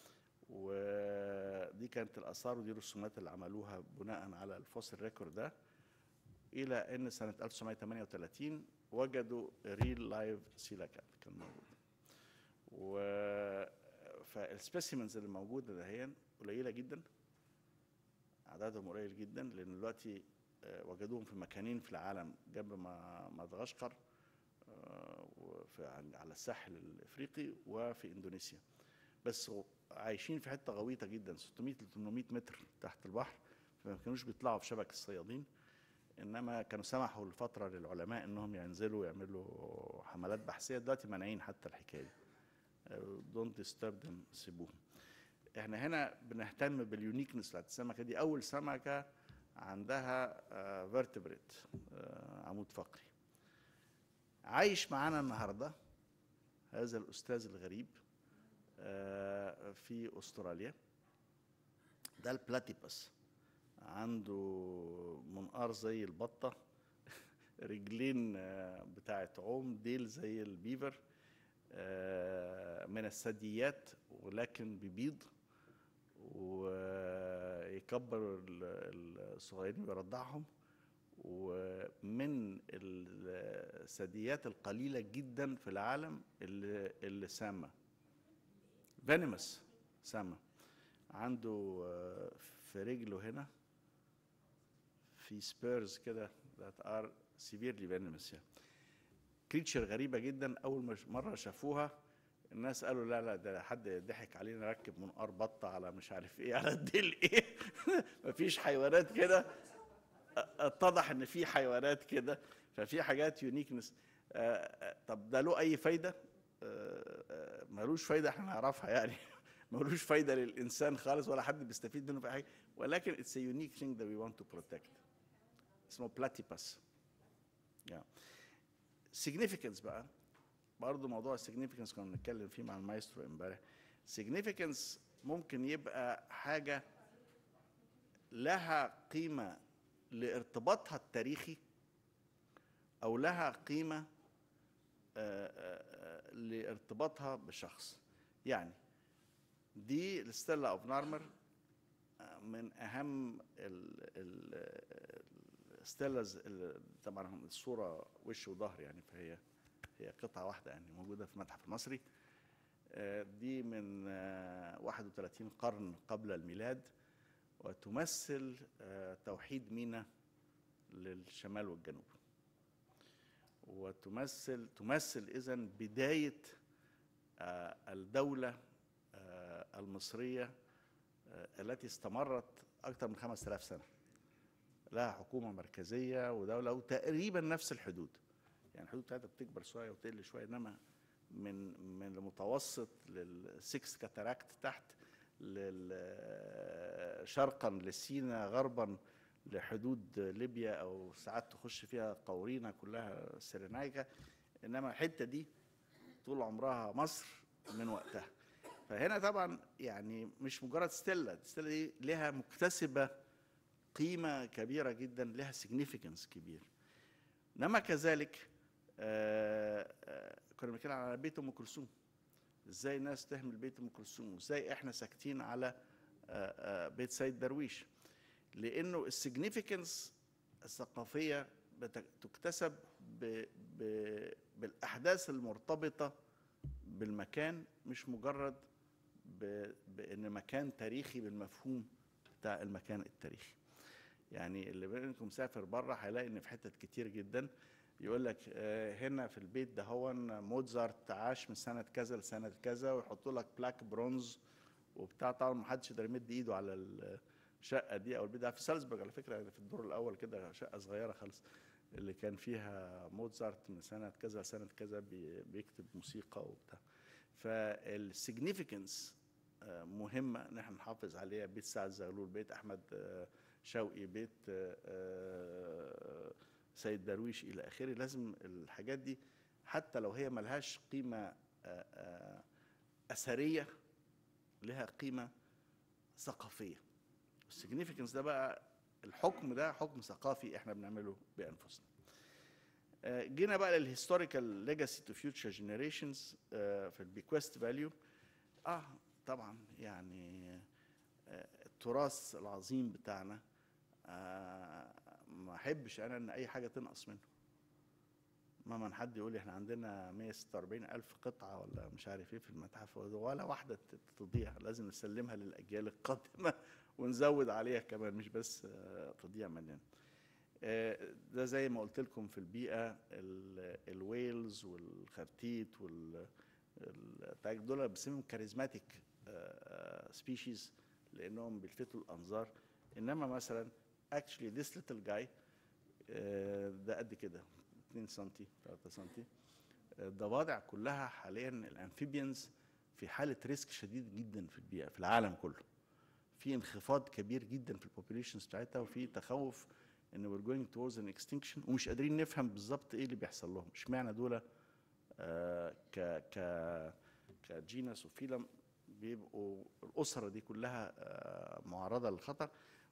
ودي كانت الاثار ودي الرسومات اللي عملوها بناء على الفوسيل ريكورد ده الى ان سنه 1938 وجدوا ريل لايف سيلا كانت كان موجود و فالسبيسيمنز اللي موجوده دهيا قليله جدا عددهم قليل جدا لان دلوقتي آه، وجدوهم في مكانين في العالم جنب ما- مدغشقر آه، وفي عن- على الساحل الافريقي وفي اندونيسيا بس هو عايشين في حته غويطه جدا 600 ل 800 متر تحت البحر فما كانوش بيطلعوا في شبك الصيادين انما كانوا سمحوا لفتره للعلماء انهم ينزلوا يعملوا حملات بحثيه دلوقتي مانعين حتى الحكايه دي دونت ديسترب ذم سيبوهم احنا هنا بنهتم باليونيكنس بتاعت السمكه دي اول سمكه عندها فيرتبريت عمود فقري عايش معانا النهارده هذا الاستاذ الغريب آه، في استراليا ده البلاتيبس عنده منقار زي البطه رجلين آه، بتاعت عوم ديل زي البيفر آه، من الثدييات ولكن بيبيض ويكبر ال- الصغيرين ويرضعهم ومن الثدييات القليلة جدا في العالم اللي, اللي سامة فينيمس سامة عنده آه، في رجله هنا في سبيرز كده that are severely venomous يعني كريتشر غريبة جدا أول ما ش- مرة شافوها الناس قالوا لا لا ده حد ضحك علينا ركب منقار بطة على مش عارف ايه على الديل ايه مفيش حيوانات كده أ- اتضح ان في حيوانات كده ففي حاجات يونيكنس طب ده له اي فايدة آه، آه، ملوش فايدة احنا نعرفها يعني ملوش فايدة للإنسان خالص ولا حد بيستفيد منه في أي حاجة ولكن it's a unique thing that we want to protect اسمه platypus yeah. significance بقى برضه موضوع السيجنيفيكانس كنا بنتكلم فيه مع المايسترو امبارح significance ممكن يبقى حاجة لها قيمة لارتباطها التاريخي أو لها قيمة آه، آه، آه، لارتباطها بشخص يعني دي الستيلا اوف نارمر من اهم الستيلاز طبعا هم الصوره وش وظهر يعني فهي هي قطعه واحده يعني موجوده في المتحف المصري آه، دي من آه، 31 قرن قبل الميلاد وتمثل آه، توحيد مينا للشمال والجنوب وتمثل تمثل اذا بدايه آه، الدوله آه، المصريه آه، التي استمرت اكثر من 5000 سنه لها حكومه مركزيه ودوله وتقريبا نفس الحدود يعني الحدود بتاعتها بتكبر شويه وتقل شويه انما من من المتوسط للسكس كاتاراكت تحت لل- شرقا لسينا غربا لحدود ليبيا او ساعات تخش فيها قورينا كلها سيرينايكا انما الحته دي طول عمرها مصر من وقتها فهنا طبعا يعني مش مجرد ستيلا الستيلا دي لها مكتسبه قيمه كبيره جدا لها سيجنيفيكانس كبير انما كذلك آه، آه، كنا بنتكلم على بيت ام كلثوم ازاي الناس تهمل بيت ام كلثوم وازاي احنا ساكتين على آه، آه، بيت سيد درويش لانه السيجنيفيكانس الثقافيه بت- تكتسب ب ب بالاحداث المرتبطه بالمكان مش مجرد ب بان مكان تاريخي بالمفهوم بتاع المكان التاريخي يعني اللي منكم مسافر بره هيلاقي ان في حتت كتير جدا يقول لك آه، هنا في البيت ده هو موتزارت عاش من سنه كذا لسنه كذا ويحطوا لك بلاك برونز وبتاع طبعا ما حدش يقدر يمد ايده على الشقه دي او البيت ده في سالزبورج على فكره في الدور الاول كده شقه صغيره خالص اللي كان فيها موتزارت من سنه كذا لسنه كذا بي- بيكتب موسيقى وبتاع فالسيجنيفيكانس مهمه ان احنا نحافظ عليها بيت سعد زغلول بيت احمد آه، شوقي بيت آه، آه، سيد درويش الى اخره لازم الحاجات دي حتى لو هي ملهاش قيمه آه، آه، اثريه لها قيمه ثقافيه السيجنيفيكانس ده بقى الحكم ده حكم ثقافي احنا بنعمله بانفسنا آه، جينا بقى للهيستوريكال ليجاسي تو فيوتشر جنريشنز في البيكوست فاليو اه طبعا يعني آه، التراث العظيم بتاعنا آه، ما احبش انا ان اي حاجه تنقص منه مهما حد يقول لي احنا عندنا 146 الف قطعه ولا مش عارف ايه في المتحف ولا واحده ت- تضيع لازم نسلمها للاجيال القادمه ونزود عليها كمان مش بس آه، تضيع مننا آه، ده زي ما قلت لكم في البيئه ال- الويلز والخرتيت وال ال- دول بسميهم كاريزماتيك سبيشيز لانهم بيلفتوا الانظار انما مثلا actually this little guy آه، ده قد كده 2 سم 3 سم الضفادع كلها حاليا الامفيبيانز في حاله ريسك شديد جدا في البيئه في العالم كله في انخفاض كبير جدا في البوبوليشنز بتاعتها وفي تخوف ان we're going towards an extinction ومش قادرين نفهم بالظبط ايه اللي بيحصل لهم اشمعنى دول آه، ك ك كجينس وفيلم بيبقوا الاسره دي كلها آه، معرضه للخطر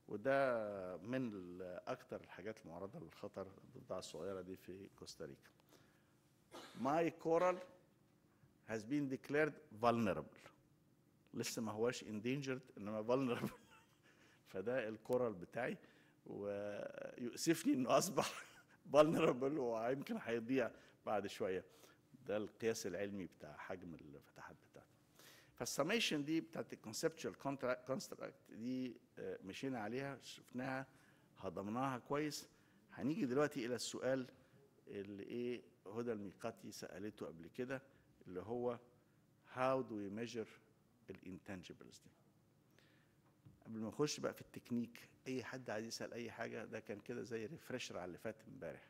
وده من ال- اكتر الحاجات المعرضه للخطر الضفدعه الصغيره دي في كوستاريكا My coral has been declared vulnerable لسه ما هواش endangered انما vulnerable فده الكورال بتاعي ويؤسفني انه اصبح vulnerable ويمكن هيضيع بعد شويه ده القياس العلمي بتاع حجم الفتحات بتاعته فالسميشن دي بتاعت الكونسبتشوال كونستراكت دي آه، مشينا عليها شفناها هضمناها كويس هنيجي دلوقتي الى السؤال اللي ايه هدى الميقاتي سالته قبل كده اللي هو how do we measure الانتنجبلز دي قبل ما نخش بقى في التكنيك اي حد عايز يسال اي حاجه ده كان كده زي ريفرشر على اللي فات امبارح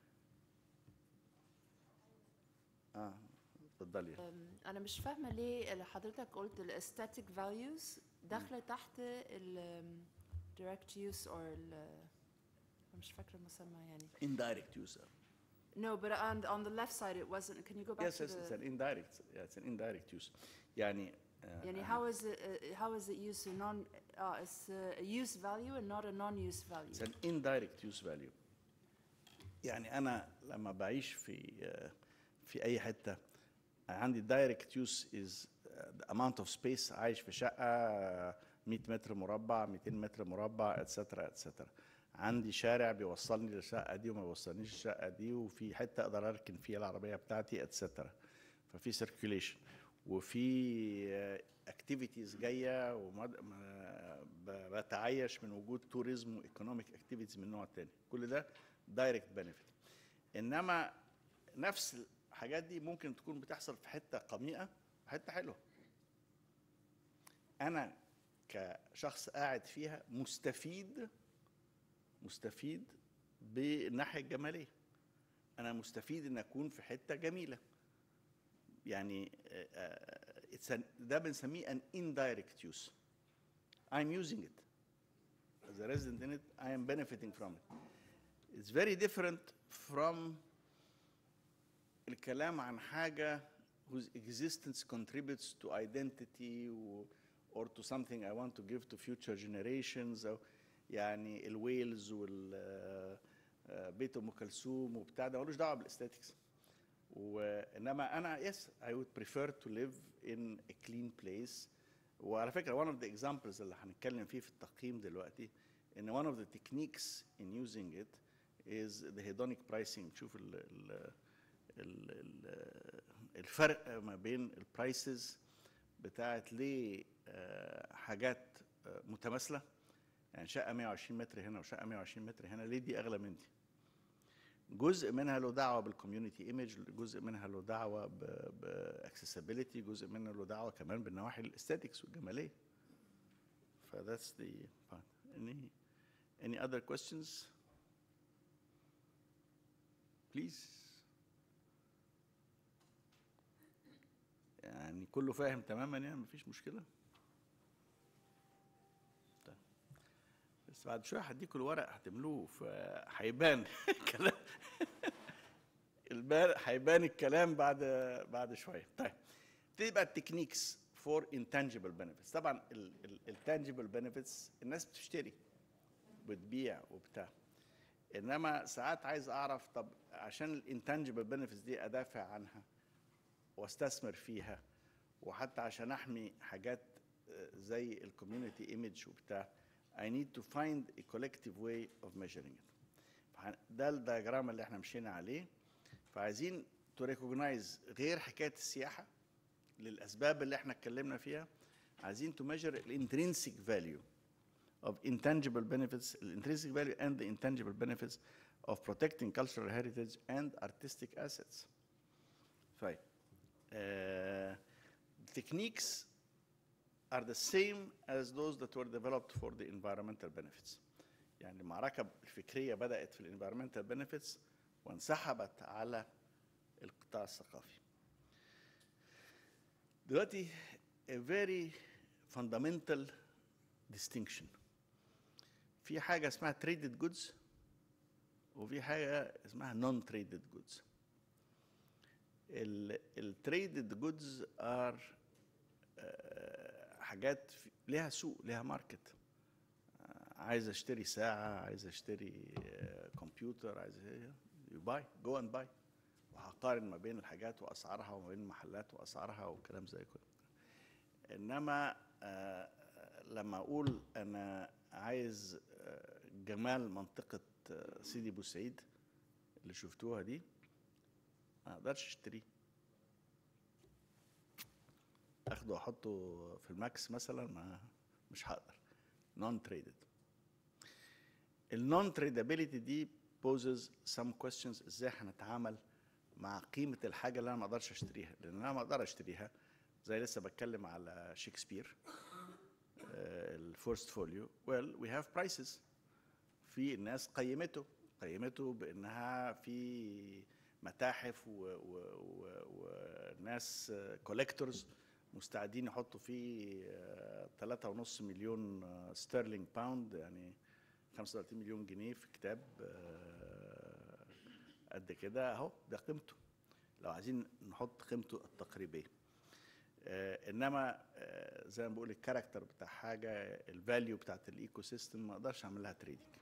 اه اتفضلي أم، انا مش فاهمه ليه اللي حضرتك قلت الاستاتيك فاليوز داخله تحت ال direct use or ال مش فاكره المسمى يعني indirect user no but on on the left side it wasn't can you go back yes to yes it's the an indirect yeah, it's an indirect use يعني آه، يعني آه، how is it uh, how is it used a non uh, it's a use value and not a non-use It's value an indirect use value. يعني أنا لما بعيش في آه، في أي حتة عندي direct use is آه، the amount of space عايش في شقة آه، 100 متر مربع 200 متر مربع etc etc عندي شارع بيوصلني للشقة دي وما بيوصلنيش الشقة دي وفي حتة أقدر أركن فيها العربية بتاعتي etc ففي circulation وفي اكتيفيتيز جايه ومد- ما- ب- بتعايش من وجود توريزم وايكونوميك اكتيفيتيز من النوع الثاني كل ده دايركت بنفيت انما نفس الحاجات دي ممكن تكون بتحصل في حته قميئه وحته حلوه انا كشخص قاعد فيها مستفيد مستفيد بالناحيه الجماليه انا مستفيد ان اكون في حته جميله يعني آه، آه، it's an- ده بنسميه an indirect use I'm using it as a resident in it I am benefiting from it it's very different from الكلام عن حاجة whose existence contributes to identity و- or to something I want to give to future generations أو يعني الويلز وال آه، بيت ام كلثوم وبتاع ده ملوش دعوه بالاستاتكس وانما انا yes I would prefer to live in a clean place وعلى فكره one of the examples اللي هنتكلم فيه في التقييم دلوقتي ان one of the techniques in using it is the hedonic pricing تشوف ال ال ال ال الفرق ما بين البرايسز بتاعت ليه آه، حاجات آه، متماثله يعني شقه 120 متر هنا وشقه 120 متر هنا ليه دي اغلى من دي جزء منها له دعوه بالكوميونتي ايمج جزء منها له دعوه باكسسبيلتي جزء منها له دعوه كمان بالنواحي الاستاتيكس والجماليه ف that's the part any any other questions please يعني كله فاهم تماما يعني مفيش مشكله طيب. بس بعد شويه هديكوا الورق هتملوه فهيبان الكلام البان هيبان الكلام بعد بعد شويه طيب تبتدي بقى التكنيكس فور انتانجيبل بنفيتس طبعا التانجيبل بنفيتس الناس بتشتري بتبيع وبتاع انما ساعات عايز اعرف طب عشان الانتانجيبل بنفيتس دي ادافع عنها واستثمر فيها وحتى عشان احمي حاجات آه، زي الكوميونتي ايمج وبتاع I need to find a collective way of measuring it فح- ده الدياجرام اللي احنا مشينا عليه فعايزين to recognize غير حكايه السياحه للاسباب اللي احنا اتكلمنا فيها عايزين to measure الانترنسيك value of intangible benefits the intrinsic value and the intangible benefits of protecting cultural heritage and artistic assets طيب uh, techniques are the same as those that were developed for the environmental benefits. يعني المعركة الفكرية بدأت في ال environmental benefits وانسحبت على القطاع الثقافي. دلوقتي a very fundamental distinction. في حاجة اسمها traded goods وفي حاجة اسمها non traded goods. التريدد جودز ار حاجات في- ليها سوق ليها ماركت عايز اشتري ساعة عايز اشتري آه، كمبيوتر عايز باي جو اند باي وهقارن ما بين الحاجات واسعارها وما بين المحلات واسعارها وكلام زي كده انما آه، لما اقول انا عايز آه، جمال منطقة آه، سيدي بوسعيد اللي شفتوها دي ما اقدرش اشتريه اخده واحطه في الماكس مثلا ما مش هقدر نون تريدد النون تريدابيلتي دي poses some questions ازاي هنتعامل مع قيمه الحاجه اللي انا ما اقدرش اشتريها لان انا ما اقدر اشتريها زي لسه بتكلم على شكسبير الفورست فوليو ويل وي هاف برايسز في الناس قيمته قيمته بانها في متاحف و- و- و- وناس كولكتورز مستعدين يحطوا فيه آه، 3.5 مليون آه، ستيرلينج باوند يعني 35 مليون جنيه في كتاب آه، قد كده اهو ده قيمته لو عايزين نحط قيمته التقريبيه آه، انما آه، زي ما بقول الكاركتر بتاع حاجه الفاليو بتاعت الايكو سيستم ما اقدرش اعمل لها تريدنج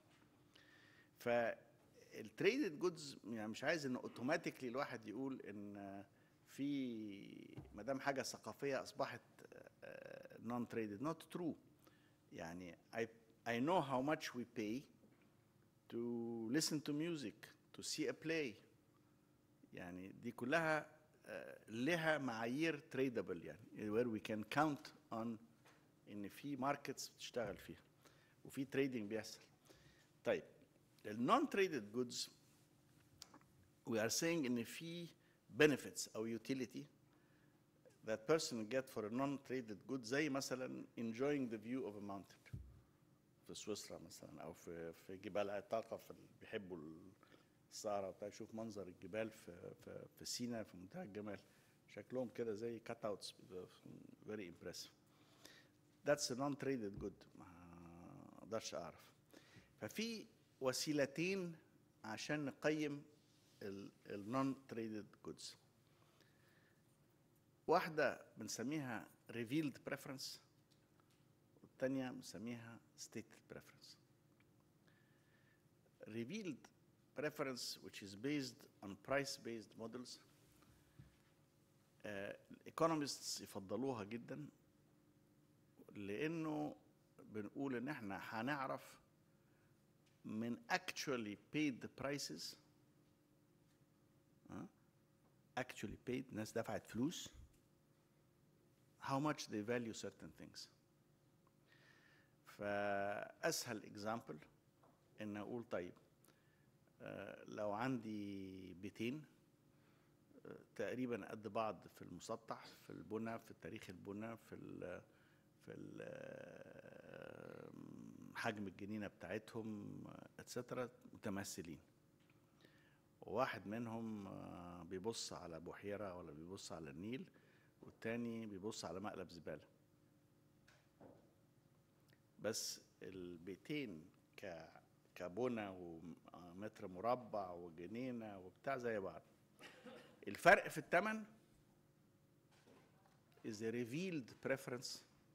فالتريدد جودز يعني مش عايز ان اوتوماتيكلي الواحد يقول ان في ما دام حاجه ثقافيه اصبحت نون تريدد نوت ترو يعني I I know how much we pay to listen to music to see a play يعني دي كلها آه، لها معايير تريدبل يعني where we can count on ان في ماركتس بتشتغل فيها وفي تريدنج بيحصل طيب النون تريدد جودز we are saying ان في benefits او utility that person get for a non-traded good زي مثلا enjoying the view of a mountain في سويسرا مثلا او في في جبال عتاقه في ال- بيحبوا الصحراء بتاع يشوف منظر الجبال في في في سيناء في منتهى الجمال شكلهم كده زي كات اوتس فيري امبرسيف That's a non-traded good ما اقدرش اعرف ففي وسيلتين عشان نقيم النون تريدد جودز واحدة بنسميها revealed preference والتانية بنسميها stated preference revealed preference which is based on price based models الايكونومستس يفضلوها جدا لانه بنقول ان احنا هنعرف من actually paid prices ها؟ actually paid ناس دفعت فلوس how much they value certain things فأسهل example إن أقول طيب آه، لو عندي بيتين آه، تقريبا قد بعض في المسطح في البنى في تاريخ البنى في ال في ال آه، حجم الجنينه بتاعتهم اتسترا متماثلين وواحد منهم آه، بيبص على بحيره ولا بيبص على النيل والتاني بيبص على مقلب زباله بس البيتين ك كبنى ومتر مربع وجنينه وبتاع زي بعض الفرق في الثمن is a revealed preference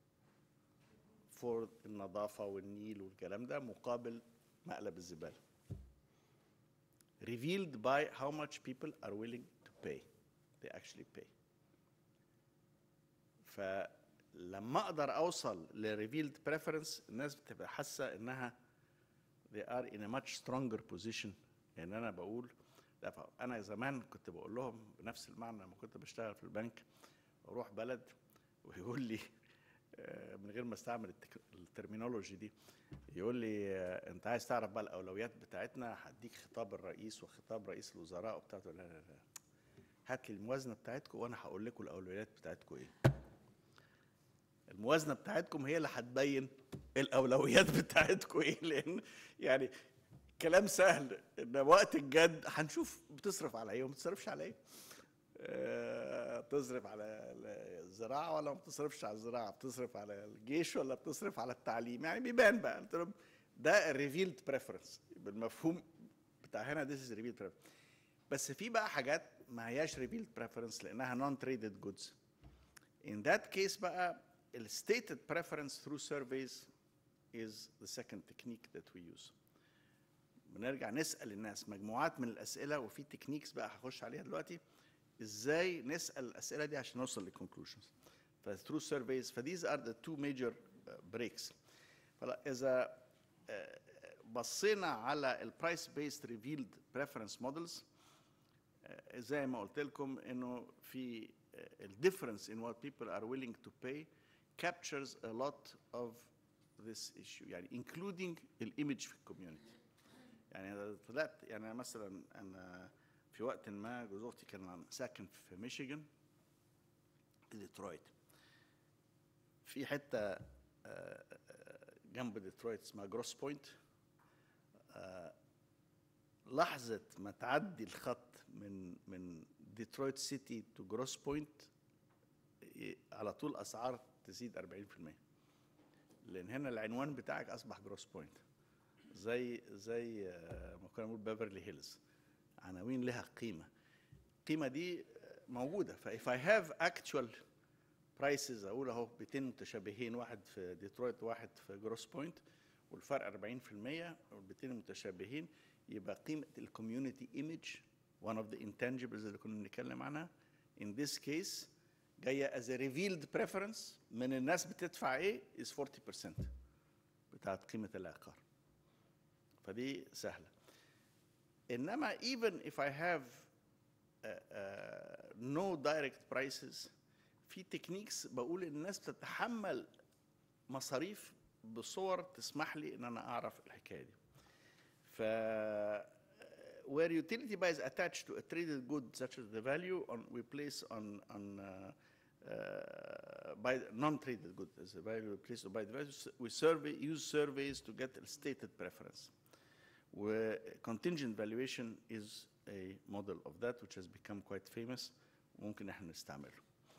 for النظافة والنيل والكلام ده مقابل مقلب الزبالة. Revealed by how much people are willing to pay. They actually pay. فلما اقدر اوصل لريفيلد preference الناس بتبقى حاسه انها they are in a much stronger position يعني انا بقول لا ف- انا زمان كنت بقول لهم بنفس المعنى لما كنت بشتغل في البنك اروح بلد ويقول لي آه، من غير ما استعمل التك- الترمينولوجي دي يقول لي آه، انت عايز تعرف بقى الاولويات بتاعتنا هديك خطاب الرئيس وخطاب رئيس الوزراء وبتاع تقول لا لا لا هات لي الموازنه بتاعتكم وانا هقول لكم الاولويات بتاعتكم ايه الموازنه بتاعتكم هي اللي هتبين الاولويات بتاعتكم ايه لان يعني كلام سهل ان وقت الجد هنشوف بتصرف على ايه وما بتصرفش على ايه آه، بتصرف على الزراعه ولا ما بتصرفش على الزراعه بتصرف على الجيش ولا بتصرف على التعليم يعني بيبان بقى قلت لهم ده الريفيلد بريفرنس بالمفهوم بتاع هنا this is revealed preference بس في بقى حاجات ما هياش revealed preference لانها non traded goods in that case بقى ال stated preference through surveys is the second technique that we use بنرجع نسال الناس مجموعات من الاسئله وفي تكنيكس بقى هخش عليها دلوقتي ازاي نسال الاسئله دي عشان نوصل لكونكلوجنز فثرو سيرفيز فديز ار ذا تو ميجر بريكس فلا اذا آه، بصينا على البرايس بيست ريفيلد بريفرنس مودلز زي ما قلت لكم انه في الديفرنس in what people are willing to pay captures a lot of this issue يعني including الايمج في الكوميونتي يعني أنا طلعت يعني أنا مثلا انا في وقت ما جوز اختي كان ساكن في ميشيغان في ديترويت في حته آه، آه، جنب ديترويت اسمها جروس بوينت آه، لحظه ما تعدي الخط من من ديترويت سيتي تو جروس بوينت ي- على طول اسعار تزيد 40% لان هنا العنوان بتاعك اصبح جروس بوينت زي زي آه، ما كنا بنقول بيفرلي هيلز عناوين لها قيمه القيمه دي آه، موجوده فاف اي هاف اكتشوال برايسز اقول اهو بيتين متشابهين واحد في ديترويت واحد في جروس بوينت والفرق 40% والبيتين المتشابهين يبقى قيمه الكوميونتي ايمج one of the intangibles اللي كنا بنتكلم عنها in this case جايه as a revealed preference من الناس بتدفع ايه is 40% بتاعت قيمه العقار فدي سهله انما even if I have uh, uh, no direct prices في تكنيكس بقول الناس بتتحمل مصاريف بصور تسمح لي ان انا اعرف الحكايه دي ف where utility buy is attached to a traded good such as the value on we place on on uh, uh, uh, by non-traded good as a value replaced by the value. We survey use surveys to get a stated preference. Where contingent valuation is a model of that which has become quite famous ممكن احنا نستعمله.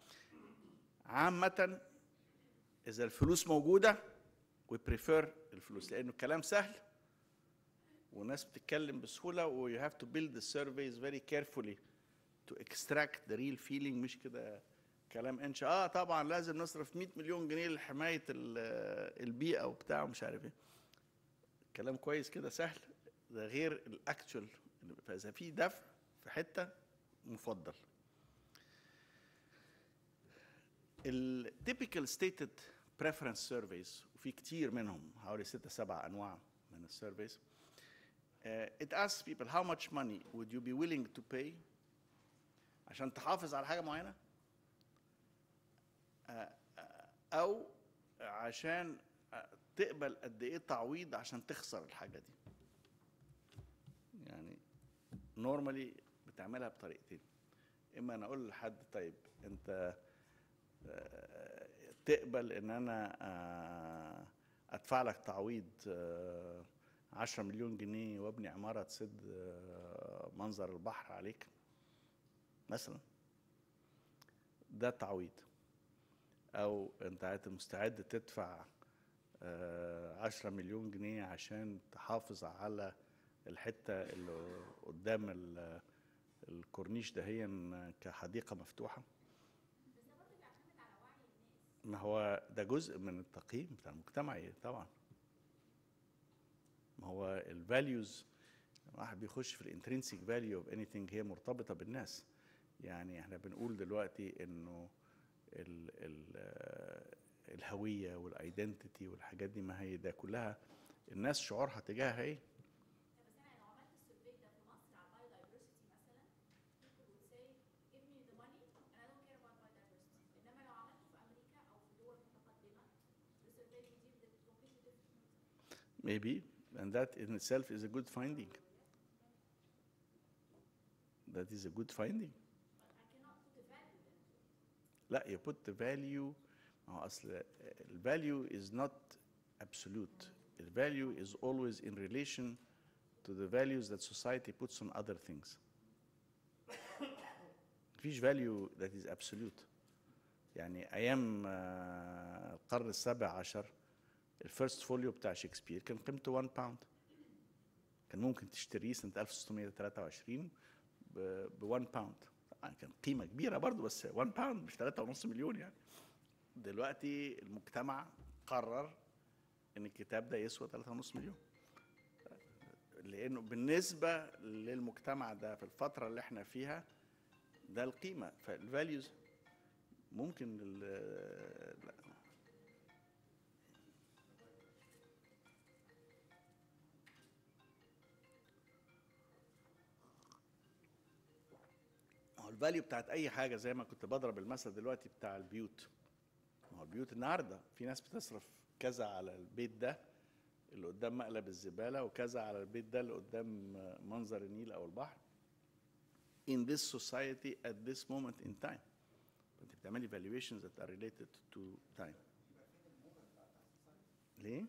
عامة إذا الفلوس موجودة we prefer الفلوس لأنه الكلام سهل والناس بتتكلم بسهولة و you have to build the surveys very carefully to extract the real feeling مش كده كلام انشا اه طبعا لازم نصرف 100 مليون جنيه لحماية ال- البيئة وبتاع ومش عارف ايه كلام كويس كده سهل ده غير الاكتشوال فاذا في دفع في حتة مفضل التيبيكال ستيتد preference surveys وفي كتير منهم حوالي ستة سبع انواع من السيرفيز uh, it asks people how much money would you be willing to pay عشان تحافظ على حاجة معينة uh, uh, أو عشان uh, تقبل قد إيه تعويض عشان تخسر الحاجة دي يعني نورمالي بتعملها بطريقتين إما أنا أقول لحد طيب أنت آه، تقبل ان انا آه، ادفع لك تعويض آه، 10 مليون جنيه وابني عماره تسد آه، منظر البحر عليك مثلا ده تعويض او انت عاد مستعد تدفع آه، 10 مليون جنيه عشان تحافظ على الحته اللي قدام ال- الكورنيش دهيا كحديقه مفتوحه ما هو ده جزء من التقييم بتاع المجتمع إيه؟ طبعا ما هو الفاليوز واحد بيخش في الانترنسيك فاليو اوف اني هي مرتبطه بالناس يعني احنا بنقول دلوقتي انه ال ال آه، الهويه والايدنتيتي والحاجات دي ما هي ده كلها الناس شعورها تجاهها ايه بس انا لو عملت السيرفي ده في مصر على البايودايفرستي مثلا people would say give me the money and I don't care about biodiversity انما لو عملته في امريكا او في دول متقدمه السيرفي بيجيب the completely different maybe and that in itself is a good finding that is a good finding but I cannot put a value then لا you put the value ما هو اصل ال value is not absolute the value is always in relation to the values that society puts on other things مفيش value that is absolute يعني ايام آه، القرن السابع عشر الفيرست فوليو بتاع شكسبير كان قيمته 1 باوند كان ممكن تشتريه سنه 1623 ب 1 باوند طبعا كان قيمه كبيره برضو بس 1 باوند مش 3.5 مليون يعني دلوقتي المجتمع قرر ان الكتاب ده يسوى 3.5 مليون لانه بالنسبه للمجتمع ده في الفتره اللي احنا فيها ده القيمه فالفاليوز ممكن ال- لا. ما هو الفاليو بتاعت اي حاجه زي ما كنت بضرب المثل دلوقتي بتاع البيوت ما هو البيوت النهارده في ناس بتصرف كذا على البيت ده اللي قدام مقلب الزباله وكذا على البيت ده اللي قدام منظر النيل او البحر in this society at this moment in time انت بتعملي valuations that are related to time ليه؟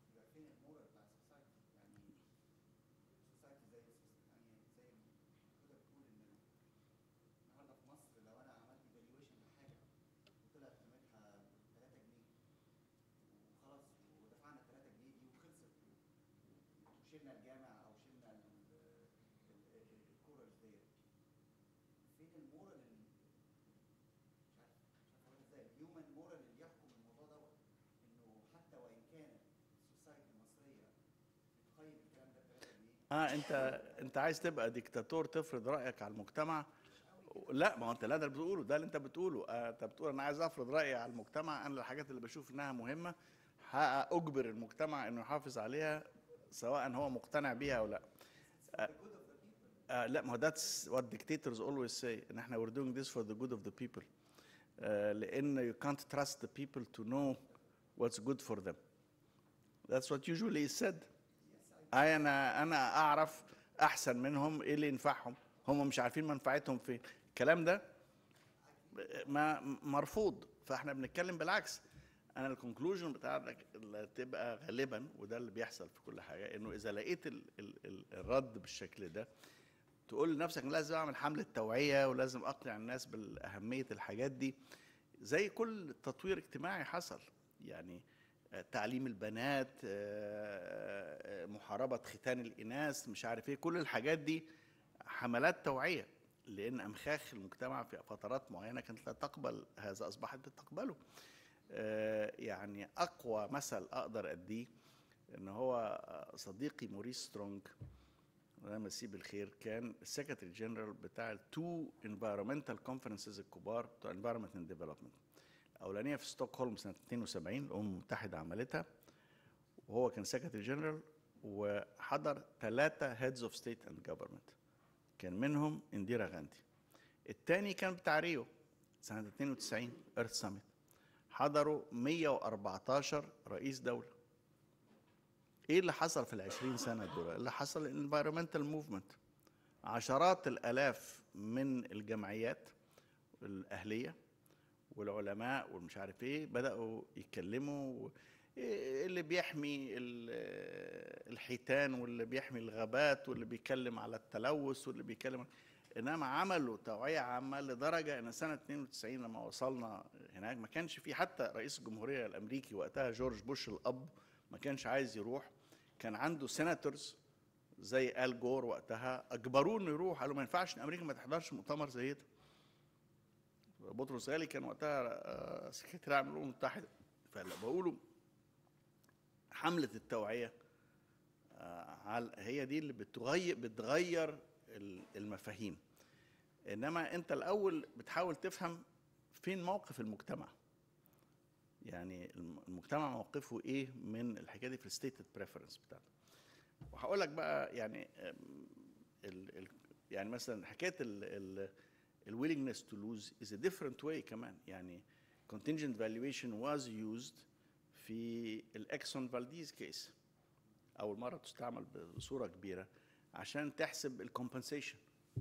النهارده في مصر لو انا عملت ايفالويشن لحاجه وطلعت قيمتها 3 جنيه وخلاص ودفعنا 3 جنيه دي وخلصت وشلنا الجامع او شلنا ال- ال- ال- الكورز ديت فين المورال ال- مش عارف مش عارف اقولها ازاي الهيومن مورال اللي يحكم الموضوع دوت انه حتى وان كانت السوسايتي المصريه بتقيم الكلام ده ب 3 جنيه اه انت انت عايز تبقى ديكتاتور تفرض رايك على المجتمع لا ما هو انت لا ده اللي بتقوله ده اللي انت بتقوله آه انت بتقول انا عايز افرض رايي على المجتمع انا الحاجات اللي بشوف انها مهمه هاجبر المجتمع انه يحافظ عليها سواء هو مقتنع بيها او لا آه آه لا ما هو that's what dictators always say ان احنا we're doing this for the good of the people آه لان you can't trust the people to know what's good for them that's what usually is said اي انا انا اعرف احسن منهم ايه اللي ينفعهم هم مش عارفين منفعتهم فين الكلام ده ما مرفوض فاحنا بنتكلم بالعكس انا الكونكلوجن بتاعتك اللي تبقى غالبا وده اللي بيحصل في كل حاجه انه اذا لقيت ال ال ال الرد بالشكل ده تقول لنفسك لازم اعمل حمله توعيه ولازم اقنع الناس باهميه الحاجات دي زي كل تطوير اجتماعي حصل يعني آه، تعليم البنات آه، آه، محاربه ختان الاناث مش عارف ايه كل الحاجات دي حملات توعيه لان امخاخ المجتمع في فترات معينه كانت لا تقبل هذا اصبحت بتقبله آه، يعني اقوى مثل اقدر اديه ان هو آه، صديقي موريس سترونج الله يمسيه بالخير كان السكرتري جنرال بتاع التو انفيرمنتال كونفرنسز الكبار بتوع انفيرمنت اند ديفلوبمنت الاولانيه في ستوكهولم سنه 72 الامم المتحده عملتها وهو كان سكرتري جنرال وحضر ثلاثه هيدز اوف ستيت اند جفرمنت كان منهم انديرا غاندي الثاني كان بتاع ريو سنه 92 ايرث ساميت حضروا 114 رئيس دوله ايه اللي حصل في العشرين سنه دول اللي حصل الانفيرومنتال موفمنت عشرات الالاف من الجمعيات الاهليه والعلماء والمش عارف ايه بداوا يتكلموا و- إيه اللي بيحمي ال- الحيتان واللي بيحمي الغابات واللي بيتكلم على التلوث واللي بيتكلم انما عملوا توعيه عامه لدرجه ان سنه 92 لما وصلنا هناك ما كانش في حتى رئيس الجمهوريه الامريكي وقتها جورج بوش الاب ما كانش عايز يروح كان عنده سيناتورز زي ال جور وقتها اجبروه انه يروح قالوا ما ينفعش ان امريكا ما تحضرش مؤتمر زي ده بطرس غالي كان وقتها آه، سكرتير عام الامم المتحده فلما بقولوا حمله التوعيه آه، على هي دي اللي بتغير بتغير ال- المفاهيم انما انت الاول بتحاول تفهم فين موقف المجتمع يعني الم- المجتمع موقفه ايه من الحكايه دي في الستيتد بريفرنس بتاعته وهقول لك بقى يعني أم، ال ال يعني مثلا حكايه ال الويلنجنس تو لوز از a different way كمان يعني contingent valuation was used في الاكسون فالديز كيس اول مره تستعمل بصوره كبيره عشان تحسب الكومبنسيشن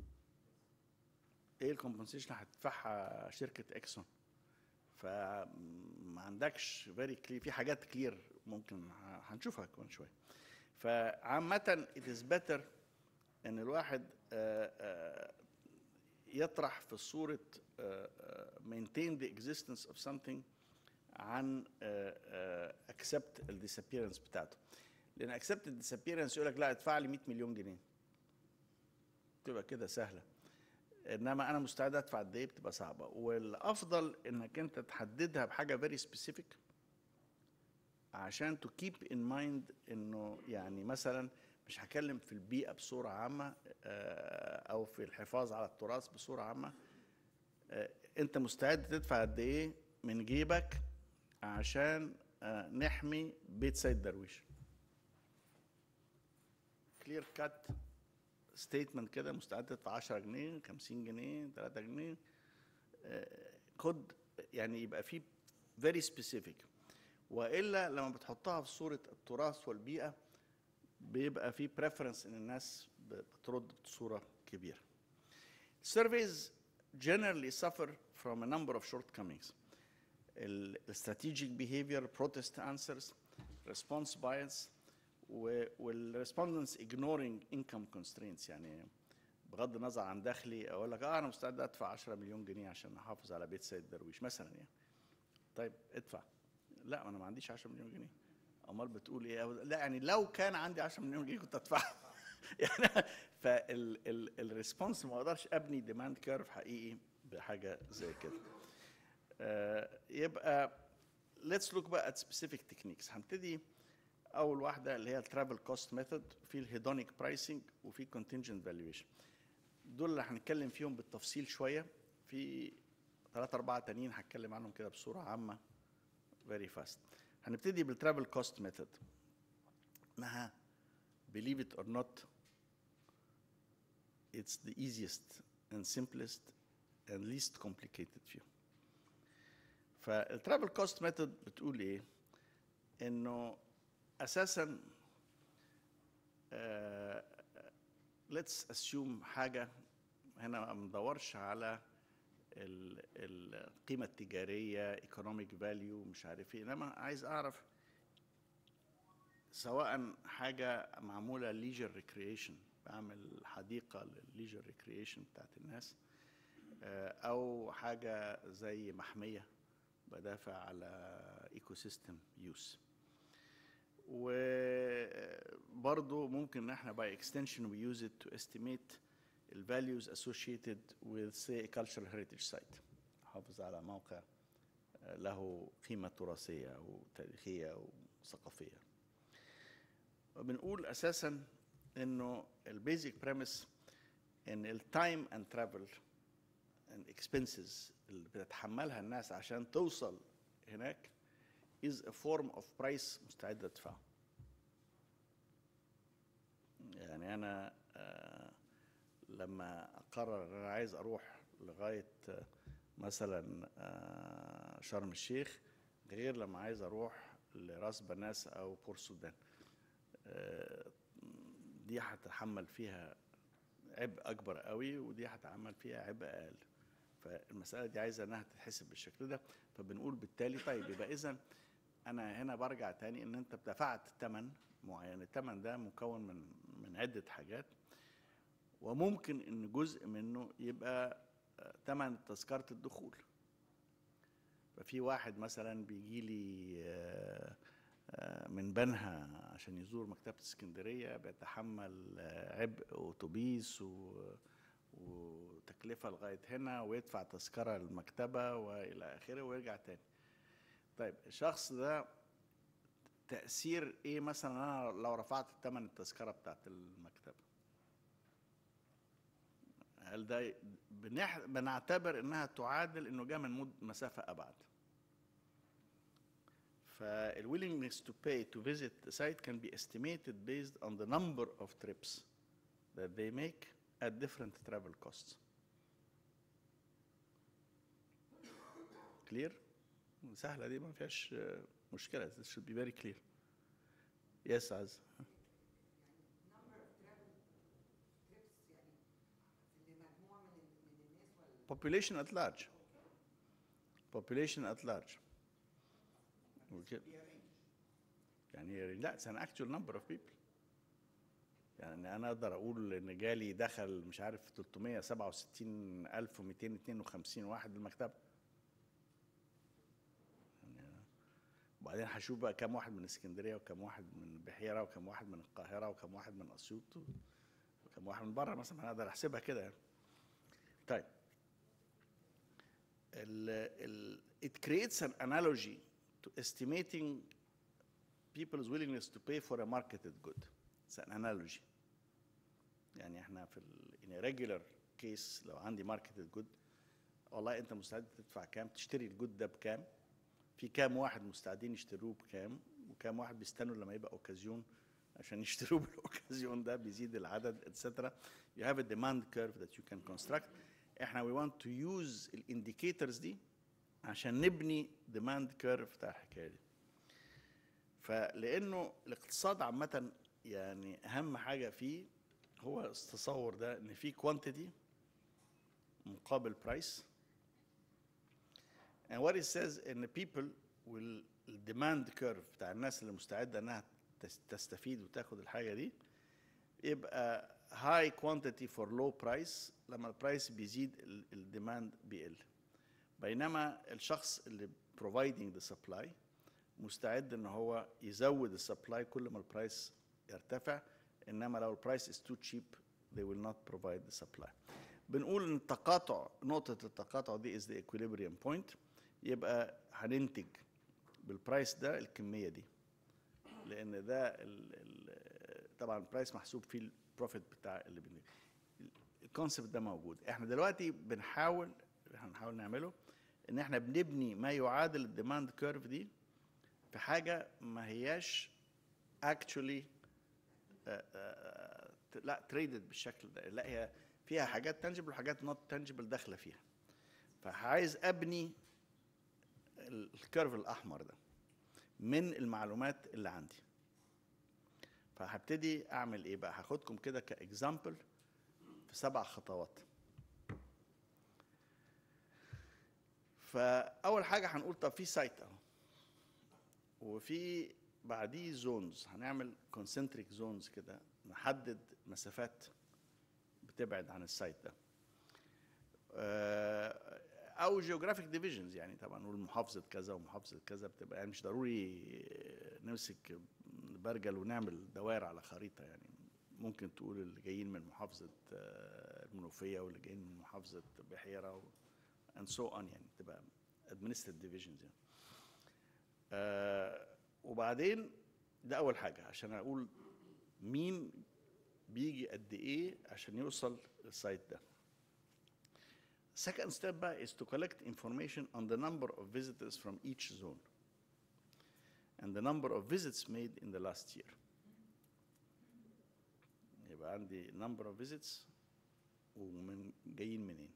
ايه الكومبنسيشن اللي هتدفعها شركه اكسون فما عندكش فيري كلير في حاجات كلير ممكن ه- هنشوفها كمان شويه فعامة it is better ان الواحد آه، آه، يطرح في صورة آه، آه، maintain the existence of something عن آه، آه، accept ال disappearance بتاعته لان accept ال disappearance يقول لك لا ادفع لي 100 مليون جنيه تبقى كده سهله انما انا مستعد ادفع قد ايه بتبقى صعبه والافضل انك انت تحددها بحاجه فيري سبيسيفيك عشان تو كيب ان مايند انه يعني مثلا مش هكلم في البيئه بصوره عامه آه، او في الحفاظ على التراث بصوره عامه آه، انت مستعد تدفع قد ايه من جيبك عشان آه، نحمي بيت سيد درويش كلير كات ستيتمنت كده مستعد تدفع 10 جنيه 50 جنيه 3 جنيه آه، خد يعني يبقى في فيري سبيسيفيك والا لما بتحطها في صوره التراث والبيئه بيبقى في بريفرنس ان الناس بترد بصوره كبيره. Surveys generally suffer from a number of shortcomings. ال- strategic behavior, protest answers, response bias, و- والrespondents ignoring income constraints يعني بغض النظر عن دخلي اقول لك اه انا مستعد ادفع 10 مليون جنيه عشان احافظ على بيت سيد درويش مثلا يعني طيب ادفع لا انا ما عنديش 10 مليون جنيه امال بتقول ايه أو- لا يعني لو كان عندي 10 مليون جنيه كنت ادفعها يعني فالريسبونس ما اقدرش ابني ديماند كيرف حقيقي بحاجه زي كده آه، يبقى ليتس لوك بقى ات سبيسيفيك تكنيكس هنبتدي اول واحده اللي هي الترافل كوست ميثود في الهيدونيك برايسنج وفي كونتنجنت فالويشن دول اللي هنتكلم فيهم بالتفصيل شويه في ثلاثة أربعة تانيين هتكلم عنهم كده بصورة عامة very fast هنبتدي بالترافل كوست ميثود انها believe it or not it's the easiest and simplest and least complicated view فالترافل كوست ميثود بتقول ايه انه اساسا uh, let's assume حاجه هنا ما بندورش على ال- القيمه التجاريه ايكونوميك فاليو مش عارف ايه انما عايز اعرف سواء حاجه معموله ليجر ريكريشن بعمل حديقه للليجر ريكريشن بتاعت الناس آه، او حاجه زي محميه بدافع على ايكو سيستم يوز وبرضه ممكن ان احنا by extension we use it to estimate the values associated with say a cultural heritage site حافظ على موقع آه، له قيمة تراثية أو تاريخية أو ثقافية وبنقول أساسا إنه البيزك بريمس إن التايم اند ترافل and expenses اللي بتتحملها الناس عشان توصل هناك is a form of price مستعد ادفعه يعني انا آه، لما اقرر ان انا عايز اروح لغايه آه، مثلا آه، شرم الشيخ غير لما عايز اروح لراس بناس او بور السودان آه، دي هتحمل فيها عبء اكبر قوي ودي هتعمل فيها عبء اقل فالمساله دي عايزه انها تتحسب بالشكل ده فبنقول بالتالي طيب يبقى اذا انا هنا برجع تاني ان انت دفعت ثمن معين الثمن ده مكون من من عده حاجات وممكن ان جزء منه يبقى ثمن تذكره الدخول ففي واحد مثلا بيجي لي آه، آه، من بنها عشان يزور مكتبة اسكندرية بيتحمل آه، عبء أتوبيس و وتكلفة لغاية هنا ويدفع تذكرة للمكتبة وإلى آخره ويرجع تاني طيب الشخص ده تأثير إيه مثلا أنا لو رفعت ثمن التذكرة بتاعت المكتبة هل ده بنح... بنعتبر إنها تعادل إنه جاء من مد... مسافة أبعد فال willingness to pay to visit the site can be estimated based on the number of trips that they make at different travel costs. Clear? سهلة دي ما فيهاش آه، مشكلة. This should be very clear. Yes, عز. number of travel trips يعني اللي مجموعة من ال- من الناس ولا Population at large. Population at large. Okay. يعني لا it's an actual number of people. يعني انا اقدر اقول ان جالي دخل مش عارف 367252 واحد المكتبه يعني وبعدين هشوف بقى كم واحد من اسكندريه وكم واحد من بحيره وكم واحد من القاهره وكم واحد من اسيوط وكم واحد من بره مثلا انا اقدر احسبها كده يعني طيب ال ال it creates an analogy to estimating people's willingness to pay for a marketed good. It's an analogy. يعني احنا في ال in a regular case لو عندي marketed good والله انت مستعد تدفع كام تشتري الجود ده بكام في كام واحد مستعدين يشتروه بكام وكام واحد بيستنوا لما يبقى اوكازيون عشان يشتروه بالاوكازيون ده بيزيد العدد اتسترا you have a demand curve that you can construct احنا we want to use الانديكيتورز دي عشان نبني demand curve بتاع الحكايه دي فلانه الاقتصاد عامه يعني اهم حاجه فيه هو التصور ده ان في كوانتيتي مقابل برايس and what it says ان people will الديماند كيرف بتاع الناس اللي مستعده انها تس- تستفيد وتاخد الحاجه دي يبقى high quantity for low price لما البرايس بيزيد الديماند بيقل بينما الشخص اللي providing the supply مستعد ان هو يزود السبلاي كل ما البرايس يرتفع انما لو البرايس is too cheap they will not provide the supply بنقول ان التقاطع نقطة التقاطع دي is the equilibrium point يبقى هننتج بالبرايس ده الكمية دي لان ده ال ال طبعا البرايس محسوب فيه البروفيت بتاع اللي بن الكونسبت ده موجود احنا دلوقتي بنحاول هنحاول نعمله ان احنا بنبني ما يعادل الديماند كيرف دي في حاجه ما هياش اكشولي لا تريدد بالشكل ده لا هي فيها حاجات تنجبل وحاجات نوت تنجبل داخله فيها فعايز ابني ال- الكيرف الاحمر ده من المعلومات اللي عندي فهبتدي اعمل ايه بقى هاخدكم كده كاكزامبل في سبع خطوات فاول حاجه هنقول طب في سايت اهو وفي بعديه زونز هنعمل كونسنتريك زونز كده نحدد مسافات بتبعد عن السايت ده آه، او جيوغرافيك ديفيجنز يعني طبعا نقول محافظه كذا ومحافظه كذا بتبقى يعني مش ضروري نمسك برجل ونعمل دوائر على خريطه يعني ممكن تقول اللي جايين من محافظه آه، المنوفيه واللي جايين من محافظه بحيره و and so on يعني تبقى administrative divisions يعني آه وبعدين ده اول حاجه عشان اقول مين بيجي قد ايه عشان يوصل للسايت ده Second step بقى is to collect information on the number of visitors from each zone and the number of visits made in the last year. يبقى عندي number of visits ومن جايين منين.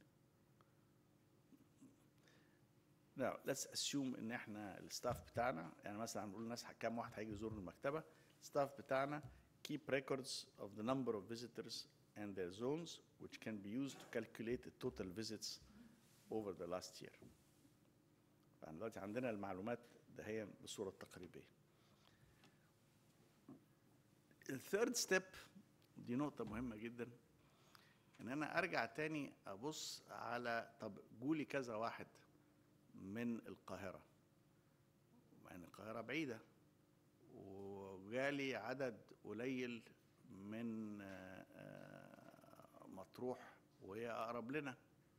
Now let's assume ان احنا الستاف بتاعنا يعني مثلا هنقول الناس كام واحد هيجي يزور المكتبه الستاف بتاعنا keep records of the number of visitors and their zones which can be used to calculate the total visits over the last year. فاحنا دلوقتي عندنا المعلومات ده هي بالصوره التقريبيه. الثيرد ستيب دي نقطة مهمة جدا ان انا ارجع تاني ابص على طب جولي كذا واحد من القاهرة يعني القاهرة بعيدة وجالي عدد قليل من آه، آه، مطروح وهي أقرب لنا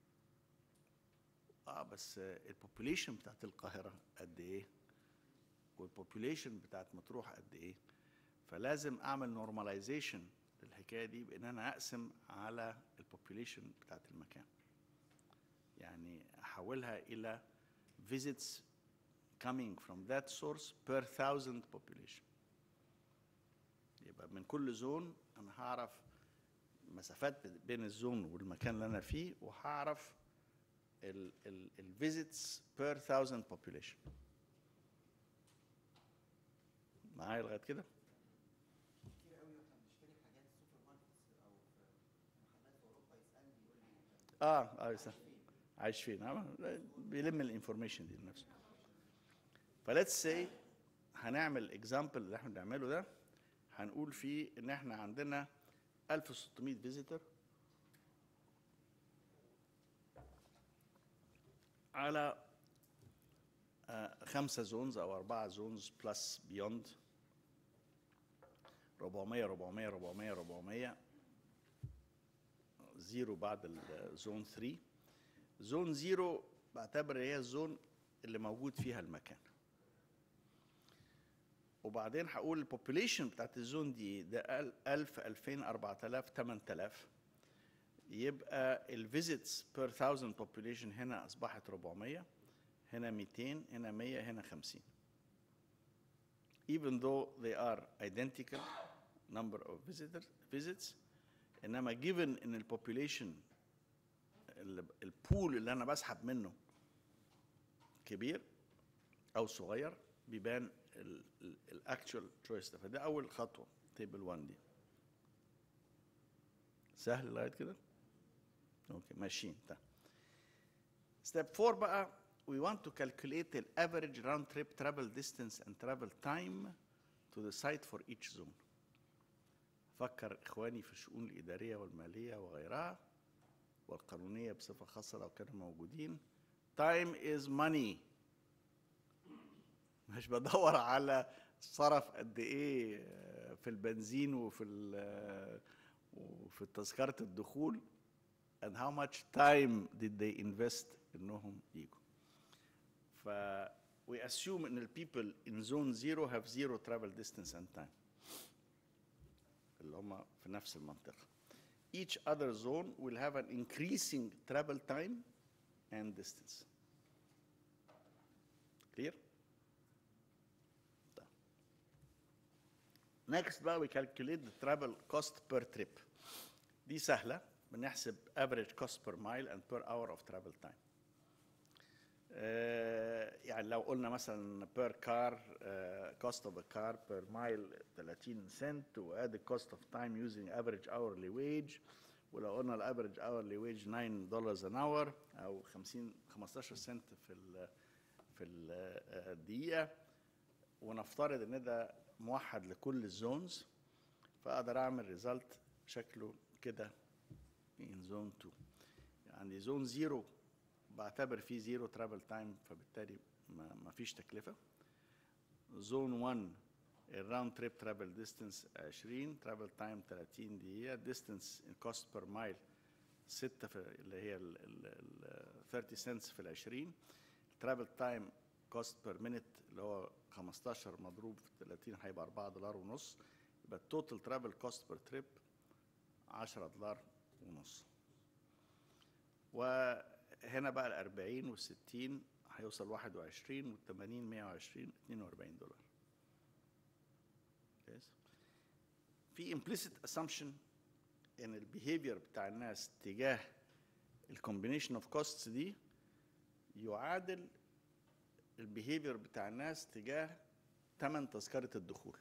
اه بس البوبوليشن بتاعت القاهرة قد ايه والبوبوليشن بتاعت مطروح قد ايه فلازم اعمل نورماليزيشن للحكايه دي بان انا اقسم على البوبوليشن بتاعت المكان يعني احولها الى visits coming from that source per thousand population يبقى من كل زون انا هعرف مسافات بين الزون والمكان اللي انا فيه وهعرف الفيزيتس بير thousand population معايا لغايه كده كتير قوي واحنا بنشتري حاجات سوبر ماركتس او في محلات في اوروبا يسالني يقول لي اه اه يسا. عايش فين آه، بيلم الانفورميشن دي لنفسه فليتس سي هنعمل اكزامبل اللي احنا بنعمله ده هنقول فيه ان احنا عندنا 1600 فيزيتور على آه، خمسة زونز او اربعة زونز بلس بيوند 400 400 400 400 زيرو بعد الزون 3 زون زيرو بعتبر هي الزون اللي موجود فيها المكان وبعدين هقول البوبوليشن بتاعت الزون دي ده 1000 2000 4000 8000 يبقى الفيزيتس بير 1000 population هنا اصبحت 400 هنا 200 هنا 100 هنا 50 even though they are identical number of visitors visits انما given ان البوبوليشن البول اللي انا بسحب منه كبير او صغير بيبان الاكتشوال تشويس ده فده اول خطوه تيبل 1 دي سهل لغايه كده اوكي ماشيين طيب ستيب 4 بقى we want to calculate the average round trip travel distance and travel time to the site for each zone فكر اخواني في الشؤون الاداريه والماليه وغيرها والقانونيه بصفه خاصه لو كانوا موجودين time is money مش بدور على صرف قد ايه في البنزين وفي ال- وفي تذكره الدخول and how much time did they invest انهم يجوا ف we assume ان ال people in zone zero have zero travel distance and time اللي هم في نفس المنطقة. Each other zone will have an increasing travel time and distance. Clear? طيب. Next بقى we calculate the travel cost per trip. دي سهلة بنحسب average cost per mile and per hour of travel time. آه، يعني لو قلنا مثلا بير كار كوست اوف a car per mile 30 سنت وادي cost of time using average hourly wage ولو قلنا الافريج اورلي ويج 9 دولار ان اور او 50 15 سنت في ال في ال- آه، الدقيقه ونفترض ان ده موحد لكل الزونز فاقدر اعمل ريزلت شكله كده in زون 2 عندي زون 0 بعتبر فيه زيرو ترافل تايم فبالتالي ما ما فيش تكلفه زون 1 الراوند تريب ترافل ديستنس 20 ترافل تايم 30 دقيقه ديستنس كوست بير مايل 6 في اللي هي ال ال ال 30 سنتس في ال 20 ترافل تايم كوست بير مينيت اللي هو 15 مضروب في 30 هيبقى 4 دولار ونص يبقى التوتال ترافل كوست بير تريب 10 دولار ونص وهنا بقى ال 40 وال 60 هيوصل 21 وال 80 120 42 دولار كويس في implicit assumption ان البيهيفير بتاع الناس تجاه الكومبينيشن اوف كوستس دي يعادل البيهيفير بتاع الناس تجاه ثمن تذكرة الدخول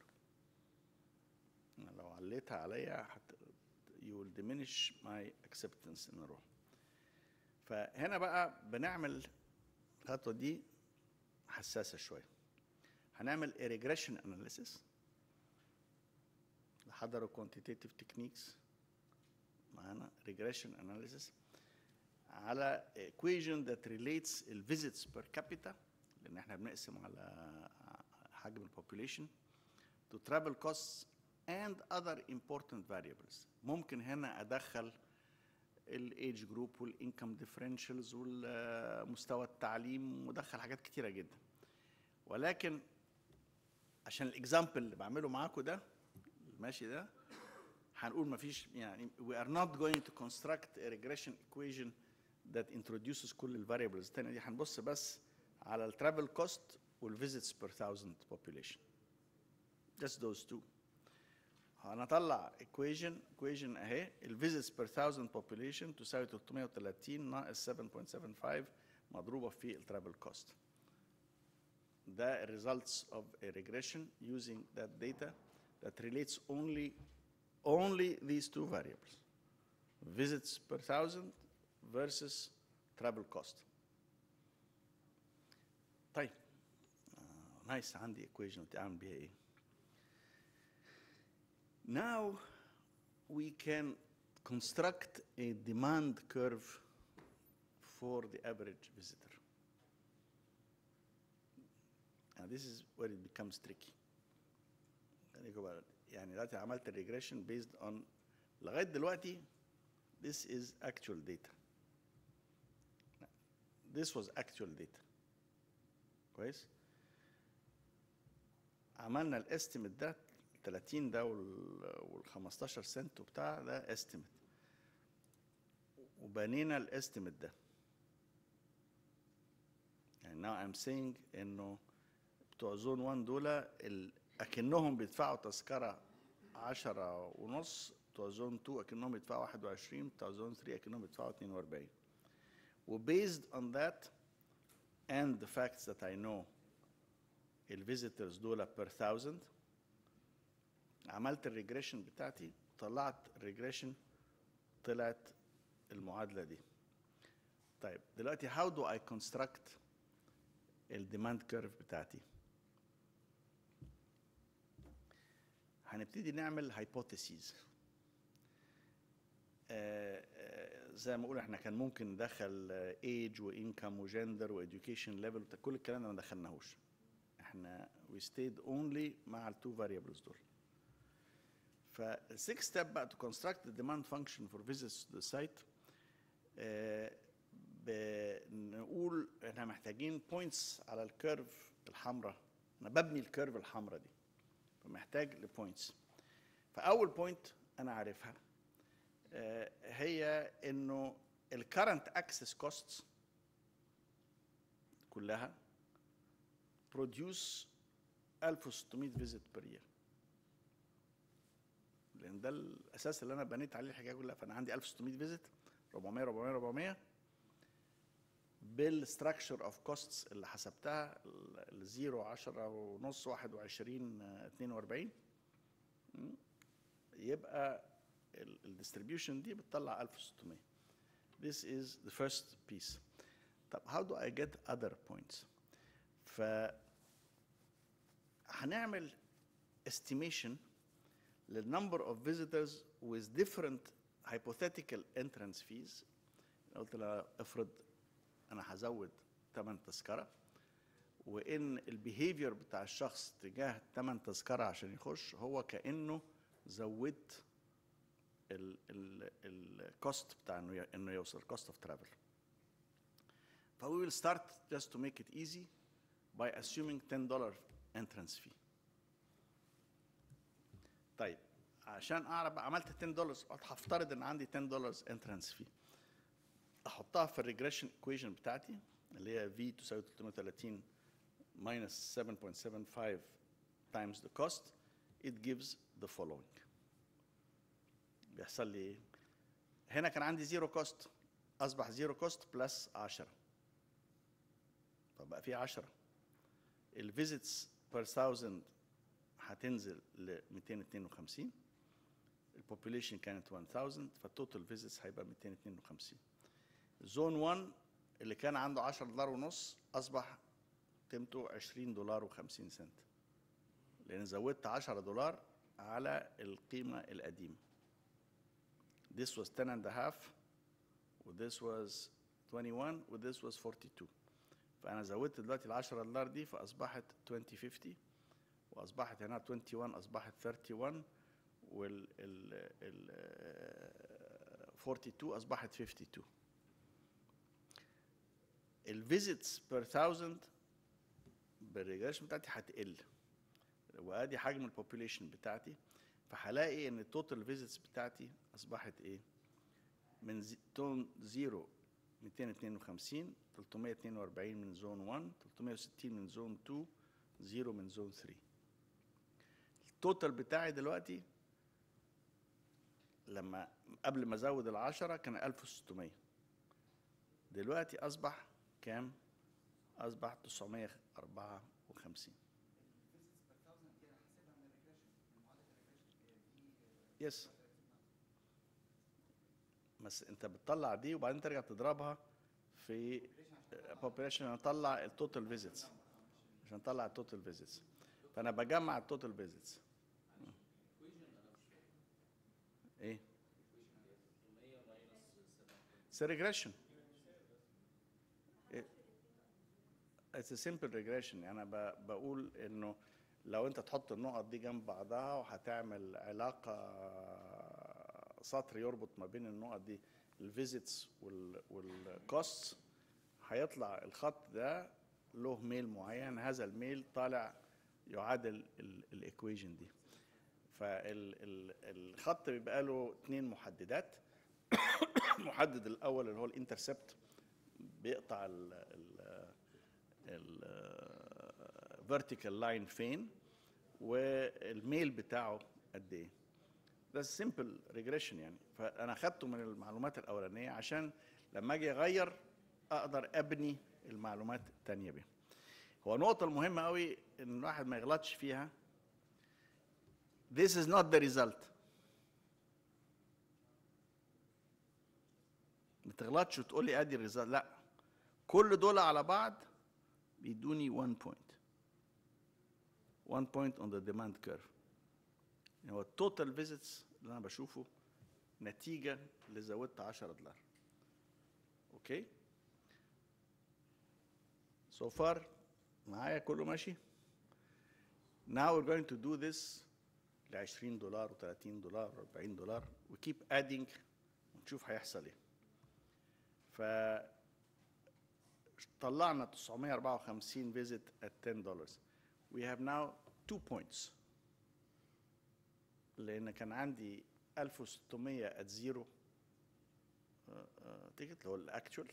لو عليتها عليا هت you will diminish my acceptance ان اروح فهنا بقى بنعمل الخطوه دي حساسه شويه هنعمل a regression analysis حضروا quantitative techniques معانا regression analysis على equation that relates ال visits per capita لان احنا بنقسم على حجم البوبوليشن to travel costs and other important variables ممكن هنا ادخل الايدج جروب والانكم ديفرنشالز ومستوى التعليم ودخل حاجات كتيره جدا ولكن عشان الاكزامبل اللي بعمله معاكم ده الماشي ده هنقول مفيش يعني we are not going to construct a regression equation that introduces كل الفاريبلز التانية دي هنبص بس على الترافل كوست والفيزيتس بير 1000 population just those two هنطلع equation equation اهي الفيزيتس بير 1000 population تساوي 330 ناقص 7.75 مضروبه في الترافل كوست ده results of a regression using that data that relates only only these two variables visits per thousand versus travel cost طيب نايس عندي equation تعمل بيها ايه Now we can construct a demand curve for the average visitor. Now this is where it becomes tricky. خليكوا بقى- يعني دلوقتي عملت الريجريشن based on لغايه دلوقتي this is actual data. This was actual data. كويس؟ عملنا الاستيميت ده 30 ده وال 15 سنت وبتاع ده استيميت وبنينا الاستيميت ده يعني now I'm saying انه بتوع زون 1 دول ال- اكنهم بيدفعوا تذكره 10 ونص بتوع زون 2 اكنهم بيدفعوا 21 بتوع زون 3 اكنهم بيدفعوا 42 وبيزد on that and the facts that I know الفيزيتورز دول per thousand عملت الريجريشن بتاعتي طلعت الريجريشن طلعت المعادلة دي طيب دلوقتي how do I construct الديماند كيرف بتاعتي هنبتدي نعمل هايبوثيسيز زي ما اقول احنا كان ممكن ندخل ايج وانكم وجندر واديوكيشن ليفل كل الكلام ده ما دخلناهوش احنا we stayed only مع التو variables دول فالسكس ستيب بقى to construct the demand function for visits to the site آه، بنقول احنا محتاجين بوينتس على الكيرف الحمراء انا ببني الكيرف الحمراء دي فمحتاج لبوينتس فاول بوينت انا عارفها آه، هي انه الكرنت اكسس كوستس كلها بروديوس 1600 فيزيت بير يير لان ده الاساس اللي انا بنيت عليه الحكايه كلها فانا عندي 1600 فيزيت 400 400 400 بالستراكشر اوف كوستس اللي حسبتها الزيرو 10 ونص 21 آه، 42 م? يبقى الديستريبيوشن دي بتطلع 1600 This is the first piece. طب how do I get other points? ف هنعمل estimation للنمبر of visitors with different hypothetical entrance fees قلت لها افرض انا هزود ثمن تذكره وان البيهيفير بتاع الشخص تجاه ثمن تذكره عشان يخش هو كانه زودت الكوست بتاع انه ي- انه يوصل cost of travel ف we will start just to make it easy by assuming $10 entrance fee طيب عشان اعرف عملت 10 دولار هفترض ان عندي 10 دولار انترانس فيه احطها في الريجريشن ايكويشن بتاعتي اللي هي في تساوي 330 minus 7.75 times the cost it gives the following بيحصل لي ايه هنا كان عندي زيرو كوست اصبح زيرو كوست بلس 10 فبقى في 10 الفيزيتس بير 1000 هتنزل ل 252 البوبوليشن كانت 1000 فالتوتال فيزيتس هيبقى 252 زون 1 اللي كان عنده 10 دولار ونص اصبح قيمته 20 دولار و50 سنت لان زودت 10 دولار على القيمه القديمه This was 10 and a half و this was 21 و this was 42 فانا زودت دلوقتي ال 10 دولار دي فاصبحت 2050 واصبحت هنا 21 اصبحت 31 وال ال ال آه، 42 اصبحت 52 الفيزيتس بير 1000 بالريجريشن بتاعتي هتقل وادي حجم البوبوليشن بتاعتي فهلاقي ان التوتال فيزيتس بتاعتي اصبحت ايه من زي- تون زيرو 252 342 من زون 1 360 من زون 2 0 من زون 3 التوتال بتاعي دلوقتي لما قبل ما ازود العشرة كان 1600 دلوقتي اصبح كام اصبح 954 يس بس انت بتطلع دي وبعدين ترجع تضربها في population عشان اطلع التوتال فيزيتس عشان اطلع التوتال فيزيتس فانا بجمع التوتال فيزيتس ايه It's a regression. It- It's a simple regression يعني انا ب- بقول انه لو انت تحط النقط دي جنب بعضها وهتعمل علاقة سطر يربط ما بين النقط دي الفيزيتس والكوست هيطلع الخط ده له ميل معين هذا الميل طالع يعادل الايكويجن دي فالخط بيبقى له اتنين محددات المحدد الاول اللي هو الانترسبت بيقطع ال ال الفيرتيكال لاين فين والميل بتاعه قد ايه ده سمبل ريجريشن يعني فانا خدته من المعلومات الاولانيه عشان لما اجي اغير اقدر ابني المعلومات التانية بيها هو النقطة المهمة قوي ان الواحد ما يغلطش فيها This is not the result ما تغلطش وتقول لي ادي الريزلت لا كل دول على بعض بيدوني 1 بوينت 1 بوينت on the demand curve يعني هو التوتال فيزيتس اللي انا بشوفه نتيجه اللي زودت 10 دولار اوكي so far معايا كله ماشي now we're going to do this ل 20 دولار و30 دولار و40 دولار we keep adding ونشوف هيحصل ايه ف طلعنا 954 visit at 10 dollars we have now two points لان كان عندي 1600 at zero تيكت اللي هو الاكتشوال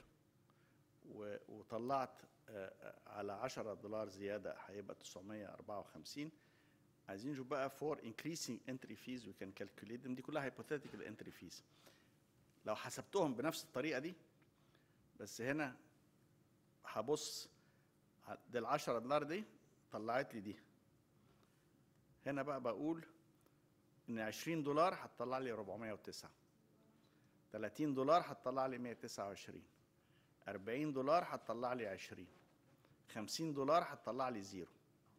وطلعت آه، آه، على 10 دولار زياده هيبقى 954 عايزين نشوف بقى for increasing entry fees we can calculate them دي كلها hypothetical entry fees لو حسبتهم بنفس الطريقه دي بس هنا هبص ع- دي ال 10 دولار دي طلعت لي دي هنا بقى بقول ان 20 دولار هتطلع لي 409 30 دولار هتطلع لي 129 40 دولار هتطلع لي 20 50 دولار هتطلع لي زيرو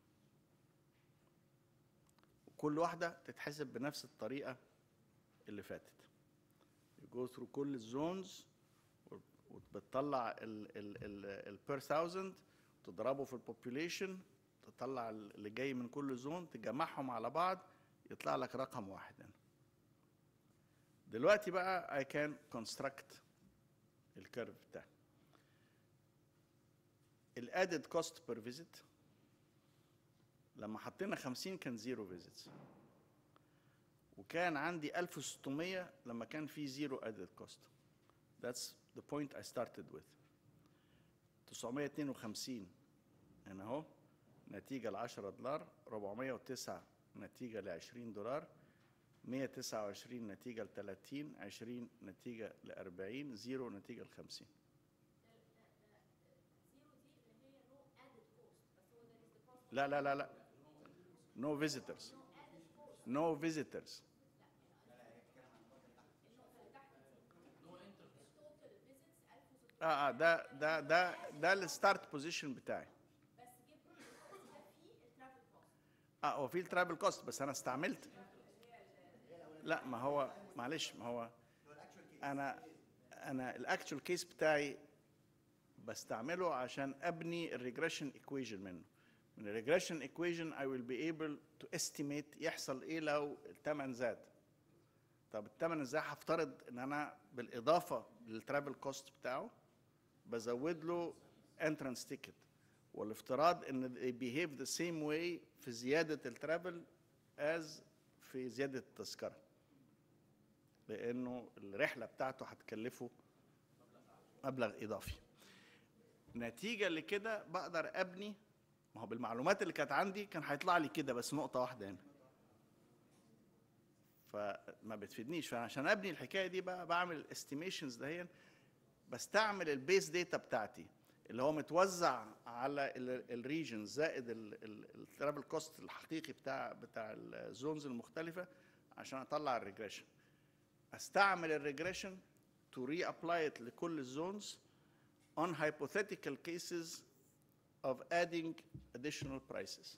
وكل واحدة تتحسب بنفس الطريقة اللي فاتت you go through كل الزونز وبتطلع ال per thousand تضربه في البوبوليشن تطلع اللي جاي من كل زون تجمعهم على بعض يطلع لك رقم واحد هنا دلوقتي بقى I can construct الكيرف بتاعي الادد كوست بير فيزيت لما حطينا 50 كان زيرو فيزيتس وكان عندي 1600 لما كان في زيرو ادد كوست That's the point I started with 952 هنا اهو نتيجة ل 10 دولار 409 نتيجة ل 20 دولار 129 نتيجة ل 30 20 نتيجة ل 40 زيرو نتيجة ل 50 لا لا لا لا no visitors no visitors اه اه ده ده ده ده الستارت بوزيشن بتاعي اه هو في الترافل كوست بس انا استعملت لا ما هو معلش ما هو انا انا الاكتشوال كيس بتاعي بستعمله عشان ابني الريجريشن ايكويشن منه من الريجريشن ايكويشن I will be able to estimate يحصل ايه لو الثمن زاد طب الثمن ازاي هفترض ان انا بالاضافه للترافل كوست بتاعه بزود له entrance ticket والافتراض ان they behave the same way في زياده الترافل as في زياده التذكره لانه الرحله بتاعته هتكلفه مبلغ اضافي نتيجه لكده بقدر ابني ما هو بالمعلومات اللي كانت عندي كان هيطلع لي كده بس نقطه واحده هنا فما بتفيدنيش فعشان ابني الحكايه دي بقى بعمل الاستيميشنز دهيا بستعمل البيس داتا بتاعتي اللي هو متوزع على الريجن زائد الترافل كوست الحقيقي بتاع بتاع الزونز المختلفه عشان اطلع الريجريشن استعمل الريجريشن to reapply it لكل الزونز on hypothetical cases of adding additional prices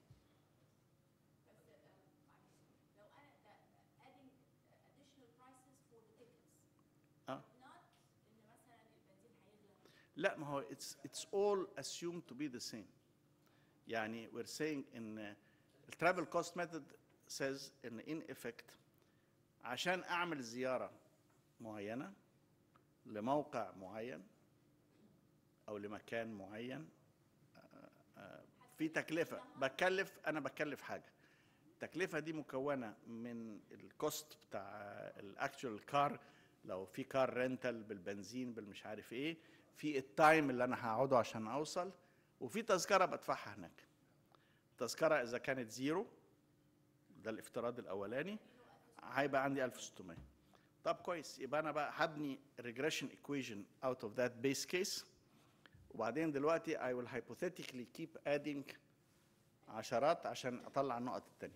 لو انا ده adding additional prices for the tickets اه not ان مثلا البنزين هيغلى لا ما هو it's it's all assumed to be the same يعني we're saying ان الترافل كوست ميثود says ان in effect عشان اعمل زياره معينه لموقع معين او لمكان معين آه، آه، في تكلفه بكلف انا بكلف حاجه التكلفه دي مكونه من الكوست بتاع الاكتشوال كار لو في كار رينتال بالبنزين بالمش عارف ايه في التايم اللي انا هقعده عشان اوصل وفي تذكره بدفعها هناك التذكره اذا كانت زيرو ده الافتراض الاولاني هيبقى عندي 1600 طب كويس يبقى انا بقى هبني regression equation out of that base case وبعدين دلوقتي I will hypothetically keep adding عشرات عشان اطلع النقط التانية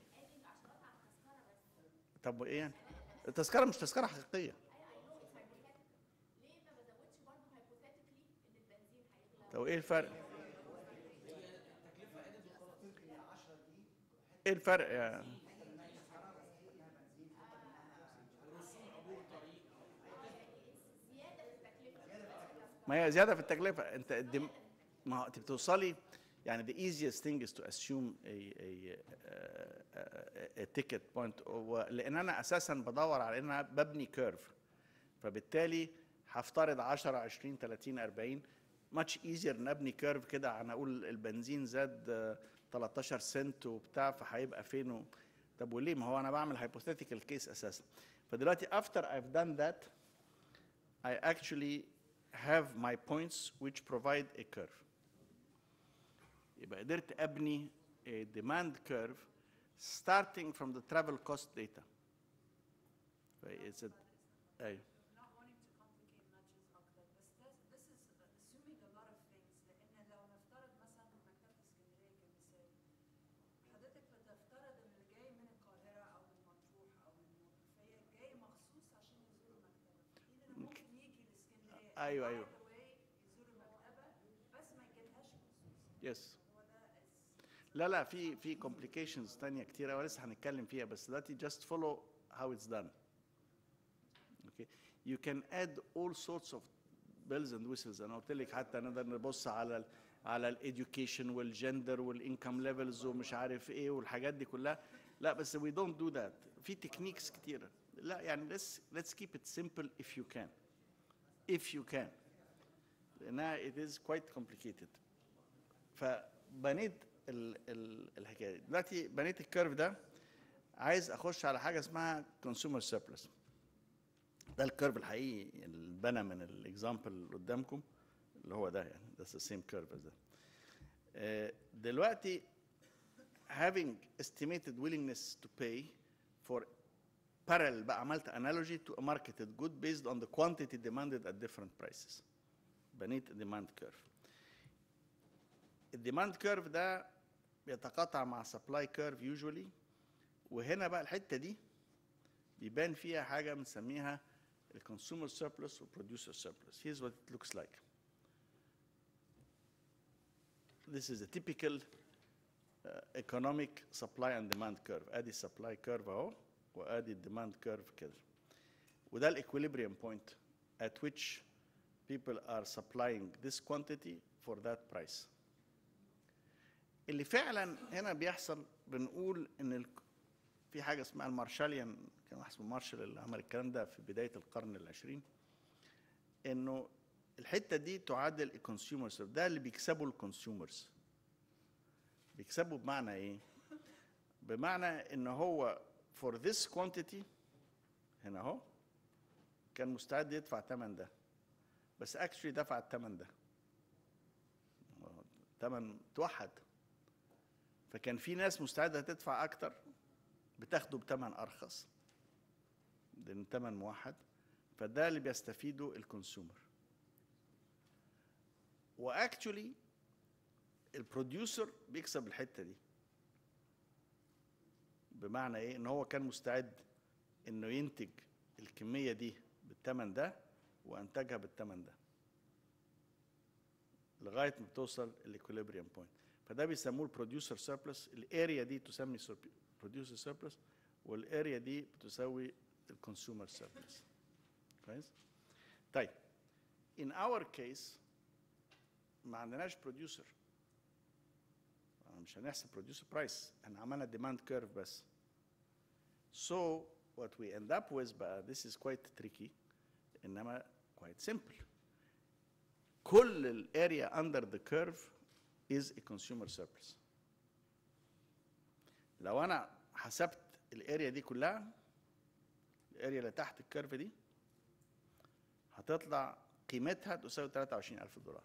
طب وايه يعني؟ التذكرة مش تذكرة حقيقية ليه ما بزودش برضه hypothetically ان البنزين هيغلى طب ايه الفرق؟ ايه الفرق يعني؟ ما هي زيادة في التكلفة انت الدم... ما هو انت بتوصلي يعني the easiest thing is to assume a, a, a, a ticket point و- لان انا اساسا بدور على ان انا ببني كيرف فبالتالي هفترض 10 20 30 40 much easier ان ابني كيرف كده انا اقول البنزين زاد آه، 13 سنت وبتاع فهيبقى فين و... طب وليه ما هو انا بعمل hypothetical case اساسا فدلوقتي after I've done that I actually have my points which provide a curve يبقى قدرت ابني a demand curve starting from the travel cost data it's a ايوه not wanting to complicate matters اكتر بس ده this is assuming a lot of things لان لو نفترض مثلا مكتبه اسكندريه كمثال حضرتك بتفترض ان اللي جاي من القاهره او من مطروح ايوه ايوه by the way يزور المكتبة بس ما يجيلهاش مخصوص يس هو ده is- لا لا في في complications تانية كتيرة ولسه هنتكلم فيها بس دلوقتي just follow how it's done. Okay. You can add all sorts of bells and whistles انا قلت لك حتى نقدر نبص على ال على الاديوكيشن والجندر والانكم ليفلز ومش عارف ايه والحاجات دي كلها لا بس we don't do that في تكنيكس كتيرة لا يعني let's let's keep it simple if you can if you can لانها it is quite complicated فبنيت ال ال الحكايه دي دلوقتي بنيت الكيرف ده عايز اخش على حاجه اسمها كونسيومر سيربلس ده الكيرف الحقيقي اللي اتبنى من الاكزامبل اللي قدامكم اللي هو ده يعني ده the same curve as ده آه، دلوقتي having estimated willingness to pay for parallel بقى عملت analogy to a marketed good based on the quantity demanded at different prices بنيت demand curve الديماند كيرف ده بيتقاطع مع سبلاي كيرف يوجوالي وهنا بقى الحته دي بيبان فيها حاجه بنسميها الكونسيومر سيربلس والبروديوسر سيربلس here's what it looks like this is a typical uh, economic supply and demand curve ادي supply curve اهو وادي الديماند كيرف كده وده الاكويليبريم point at which people are supplying this quantity for that price اللي فعلا هنا بيحصل بنقول ان ال- في حاجه اسمها المارشاليان كان واحد اسمه مارشال اللي عمل الكلام ده في بدايه القرن العشرين انه الحته دي تعادل الكونسيومرز ده اللي بيكسبوا الكونسيومرز بيكسبوا بمعنى ايه بمعنى ان هو for this quantity هنا اهو كان مستعد يدفع ثمن ده بس اكشلي دفع الثمن ده ثمن توحد فكان في ناس مستعده تدفع اكتر بتاخده بثمن ارخص لان ثمن موحد فده اللي بيستفيده الكونسيومر واكشولي البروديوسر بيكسب الحته دي بمعنى ايه ان هو كان مستعد انه ينتج الكميه دي بالثمن ده وانتجها بالثمن ده لغايه ما بتوصل الاكوليبريم بوينت فده بيسموه البروديوسر سيربلس الاريا دي تسمي بروديوسر سيربلس والاريا دي بتساوي الكونسيومر سيربلس كويس طيب in our case ما عندناش بروديوسر مش هنحسب بروديوسر برايس احنا عملنا ديماند كيرف بس so what we end up with بقى this is quite tricky انما quite simple كل الاريا under the curve is a consumer surplus لو انا حسبت الاريا دي كلها الاريا اللي تحت الكيرف دي هتطلع قيمتها تساوي 23000 دولار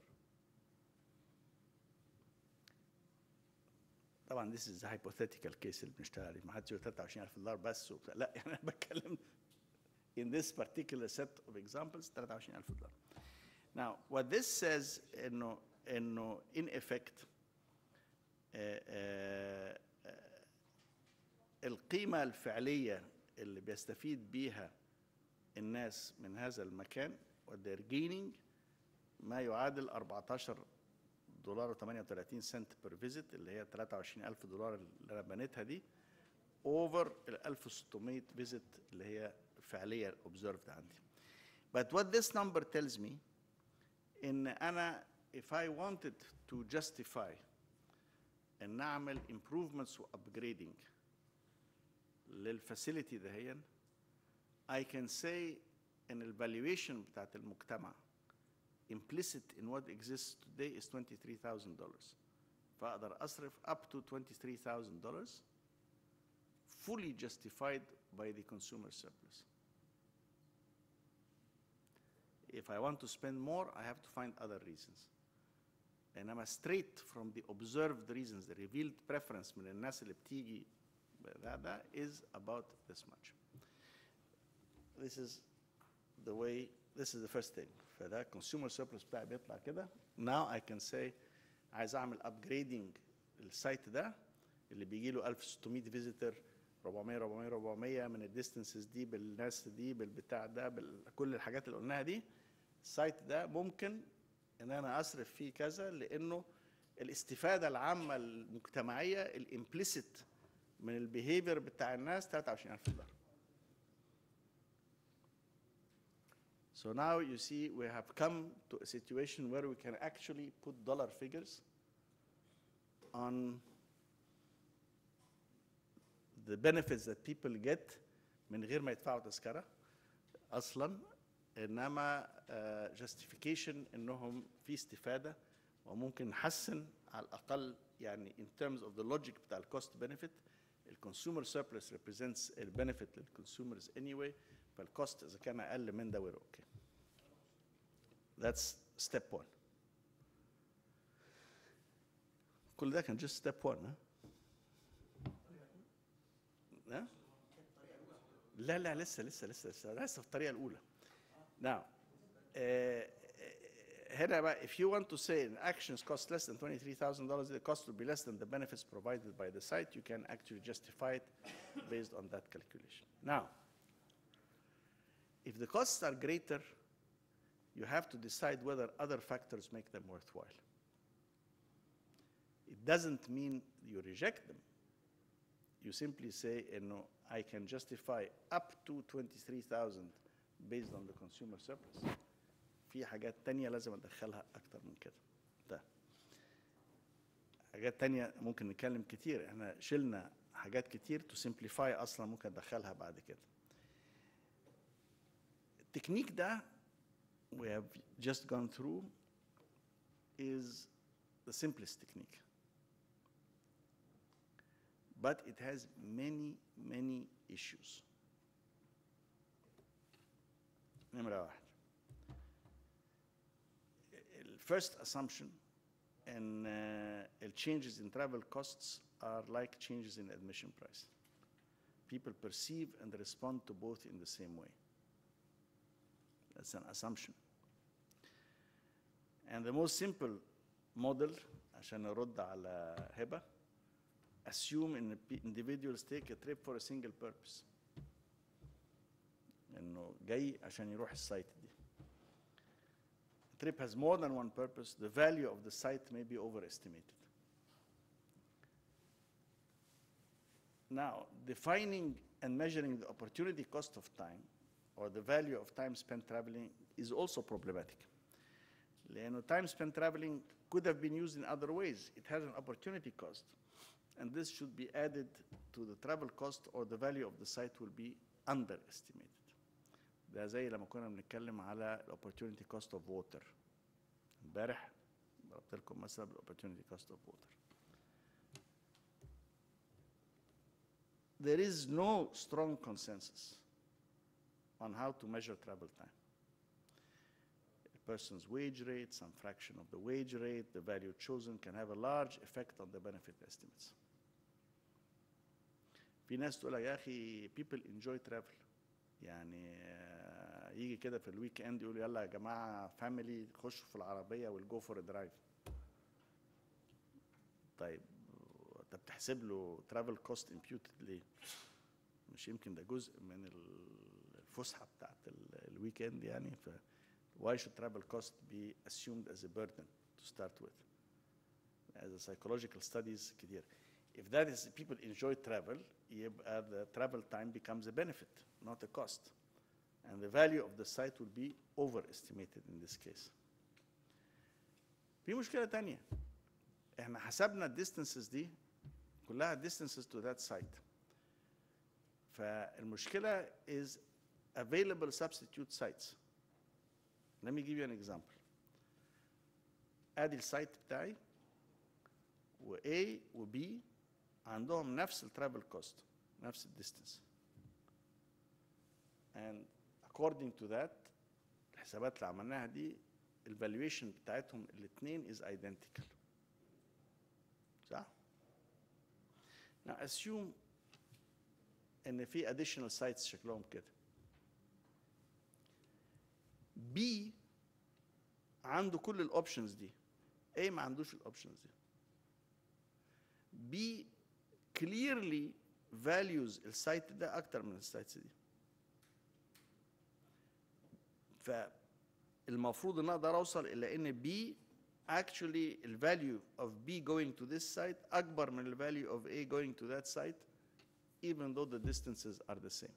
طبعا this is a hypothetical case اللي بنشتغل عليه ما حدش يقول 23000 دولار بس وبتاع لا يعني انا بتكلم in this particular set of examples 23000 دولار Now, what this says انه انه in effect آه، آه، آه، القيمة الفعلية اللي بيستفيد بيها الناس من هذا المكان what they're gaining ما يعادل 14 دولار و38 سنت بير فيزيت اللي هي 23000 دولار اللي انا بنيتها دي اوفر ال 1600 فيزيت اللي هي فعليا observed عندي. But what this number tells me ان انا if I wanted to justify ان اعمل improvements و upgrading للفاسيلتي دهيا I can say ان الفالويشن بتاعت المجتمع implicit in what exists today is $23,000 فاقدر اصرف up to $23,000 fully justified by the consumer surplus. If I want to spend more, I have to find other reasons. انما straight from the observed reasons, the revealed preference من الناس اللي بتيجي ده ده is about this much. This is the way, this is the first thing. فده consumer surplus بتاعي بيطلع كده. Now I can say عايز اعمل upgrading السايت ده اللي بيجي له 1600 فيزيتور 400 400 400 من الديستنسز دي بالناس دي بالبتاع ده بكل الحاجات اللي قلناها دي السايت ده ممكن ان انا اصرف فيه كذا لانه الاستفاده العامه المجتمعيه الامبليسيت من البيهيفير بتاع الناس 23000 دولار So now you see we have come to a situation where we can actually put dollar figures on the benefits that people get من غير ما يدفعوا تذكرة أصلا إنما uh, justification إنهم في استفادة وممكن نحسن على الأقل يعني in terms of the logic بتاع ال cost benefit ال consumer surplus represents ال benefit لل consumers anyway فالكوست إذا كان أقل من ده we're okay. That's step one. كل ده كان just step one ها؟ ها؟ لا لا لسه لسه لسه لسه لسه في الطريقة الأولى. Now, uh, هنا بقى if you want to say an actions cost less than $23,000 the cost will be less than the benefits provided by the site you can actually justify it based on that calculation. Now, if the costs are greater you have to decide whether other factors make them worthwhile. It doesn't mean you reject them. You simply say, you know, I can justify up to 23,000 based on the consumer surplus. في حاجات تانية لازم أدخلها أكتر من كده. ده. حاجات تانية ممكن نتكلم كتير، احنا شلنا حاجات كتير to simplify أصلا ممكن أدخلها بعد كده. التكنيك ده we have just gone through is the simplest technique. But it has many, many issues. نمرة واحد. The first assumption and uh, changes in travel costs are like changes in admission price. People perceive and respond to both in the same way. That's an assumption. And the most simple model عشان نرد على هبة assume ان individuals take a trip for a single purpose انه جاي عشان يروح السايت دي trip has more than one purpose the value of the site may be overestimated now defining and measuring the opportunity cost of time or the value of time spent traveling is also problematic. لأنه time spent traveling could have been used in other ways. It has an opportunity cost. And this should be added to the travel cost or the value of the site will be underestimated. ده زي لما كنا بنتكلم على ال opportunity cost of water. امبارح ضربت لكم مثلا بال opportunity cost of water. There is no strong consensus on how to measure travel time. A person's wage rate, some fraction of the wage rate, the value chosen can have a large effect on the benefit estimates. في ناس تقول لك يا اخي people enjoy travel يعني آه، يجي كده في الويك اند يقول يلا يا جماعه فاميلي خشوا في العربيه والجو فور درايف طيب انت بتحسب له ترافل كوست امبيوتد ليه؟ مش يمكن ده جزء من ال- الفسحه بتاعت الويك اند يعني ف why should travel cost be assumed as a burden to start with as a psychological studies كتير if that is people enjoy travel يبقى the travel time becomes a benefit not a cost and the value of the site will be overestimated in this case في مشكلة تانية احنا حسبنا الديستنسز دي كلها distances to that site فالمشكلة is available substitute sites let me give you an example ادي السايت بتاعي و A و B عندهم نفس الترافل كوست نفس الديستنس and according to that الحسابات اللي عملناها دي الفالويشن بتاعتهم الاثنين is identical صح؟ Now assume ان في additional sites شكلهم كده B عنده كل الاوبشنز دي A ما عندوش الاوبشنز دي B clearly values السايت ده اكتر من السايتس دي ف المفروض ان اقدر اوصل الى ان B actually the value of B going to this site اكبر من the value of A going to that site even though the distances are the same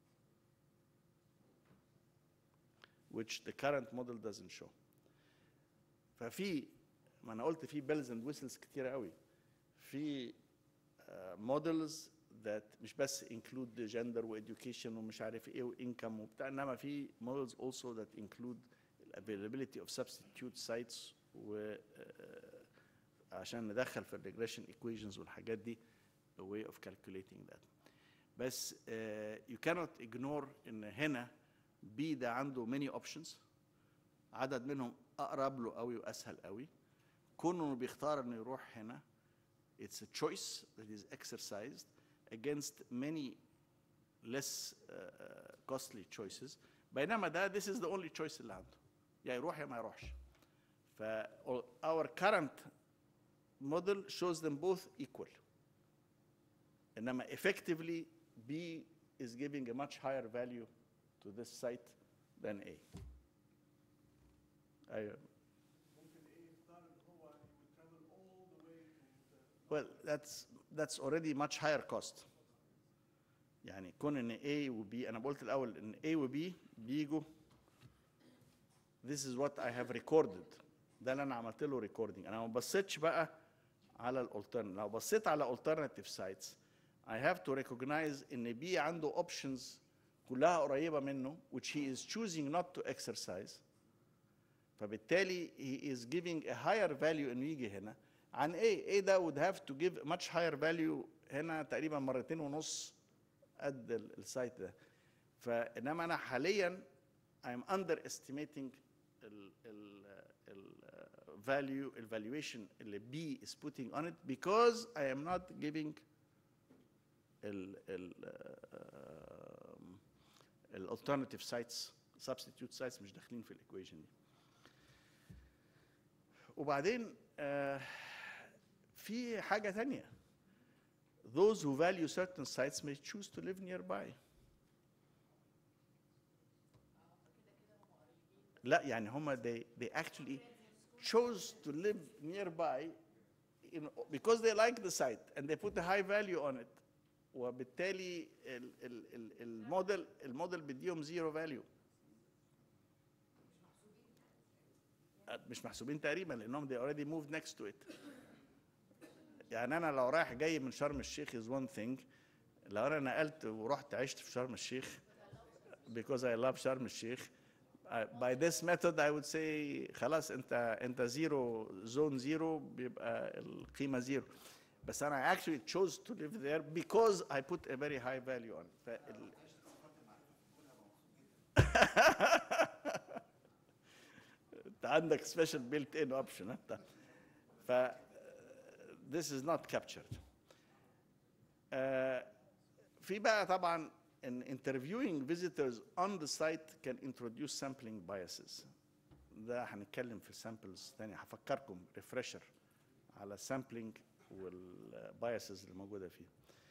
which the current model doesn't show ففي ما انا قلت في bells and whistles كتير قوي في uh, models that مش بس include the gender و education ومش عارف ايه و income وبتاع انما في models also that include the availability of substitute sites و آه، عشان ندخل في الريجريشن equations والحاجات دي a way of calculating that بس uh, you cannot ignore ان هنا B ده عنده many options عدد منهم اقرب له قوي واسهل قوي كونه إنه بيختار انه يروح هنا it's a choice that is exercised against many less uh, uh, costly choices بينما ده this is the only choice اللي عنده يا يروح يا ما يروحش ف our current model shows them both equal انما effectively B is giving a much higher value to this site than A ايوه Well, that's that's already much higher cost. يعني كون ان A و B انا قلت الاول ان A و B بيجوا This is what I have recorded. ده اللي انا عملت له recording. انا ما بصيتش بقى على الالترن لو بصيت على alternative sites I have to recognize ان B عنده options كلها قريبة منه which he is choosing not to exercise. فبالتالي he is giving a higher value انه يجي هنا عن A. A ده would have to give much higher value هنا تقريبا مرتين ونص قد ال- السايت ده. فانما انا حاليا I'm underestimating ال ال ال value ال valuation اللي B is putting on it because I am not giving ال ال um, ال alternative sites substitute sites مش داخلين في الايكويشن دي. وبعدين آه، في حاجة تانية those who value certain sites may choose to live nearby لا يعني هم they, they actually chose to live nearby in, because they like the site and they put a high value on it وبالتالي ال- ال- ال- الموديل الموديل بيديهم زيرو فاليو مش محسوبين تقريبا لانهم they already moved next to it يعني انا لو رايح جاي من شرم الشيخ is one thing لو انا نقلت ورحت عشت في شرم الشيخ because I love شرم الشيخ I- by this method I would say خلاص انت انت زيرو زون زيرو بيبقى القيمه زيرو بس انا actually chose to live there because I put a very high value on it فال- انت عندك special built in option انت ف this is not captured آه، في بقى طبعا ان interviewing visitors on the site can introduce sampling biases ده هنتكلم في samples تاني هفكركم refresher على sampling والبايسز اللي موجوده فيه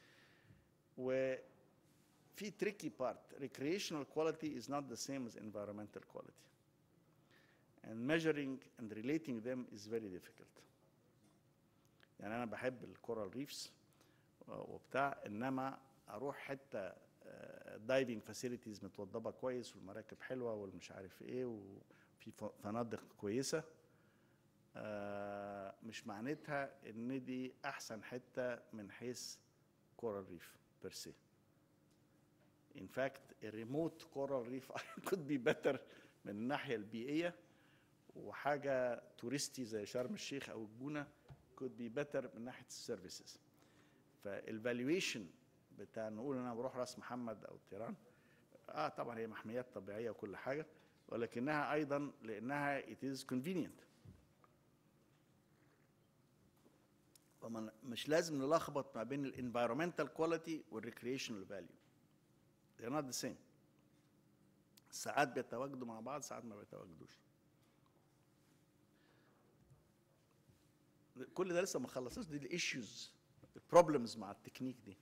وفي tricky part recreational quality is not the same as environmental quality and measuring and relating them is very difficult يعني انا بحب الكورال ريفز وبتاع انما اروح حته دايفنج فاسيلتيز متوضبه كويس والمراكب حلوه والمش عارف ايه وفي ف- فنادق كويسه آه، مش معناتها ان دي احسن حته من حيث كورال ريف بيرسي In fact, a remote coral reef could be better من الناحية البيئية وحاجة تورستي زي شرم الشيخ أو الجونة could be better من ناحية السيرفيسز فالفالويشن بتاع نقول انا بروح راس محمد او تيران اه طبعا هي محميات طبيعيه وكل حاجه ولكنها ايضا لانها it is convenient فما مش لازم نلخبط ما بين الانفايرمنتال كواليتي والريكريشنال فاليو they're not the same ساعات بيتواجدوا مع بعض ساعات ما بيتواجدوش كل ده لسه ما خلصناش دي الايشوز البروبلمز مع التكنيك دي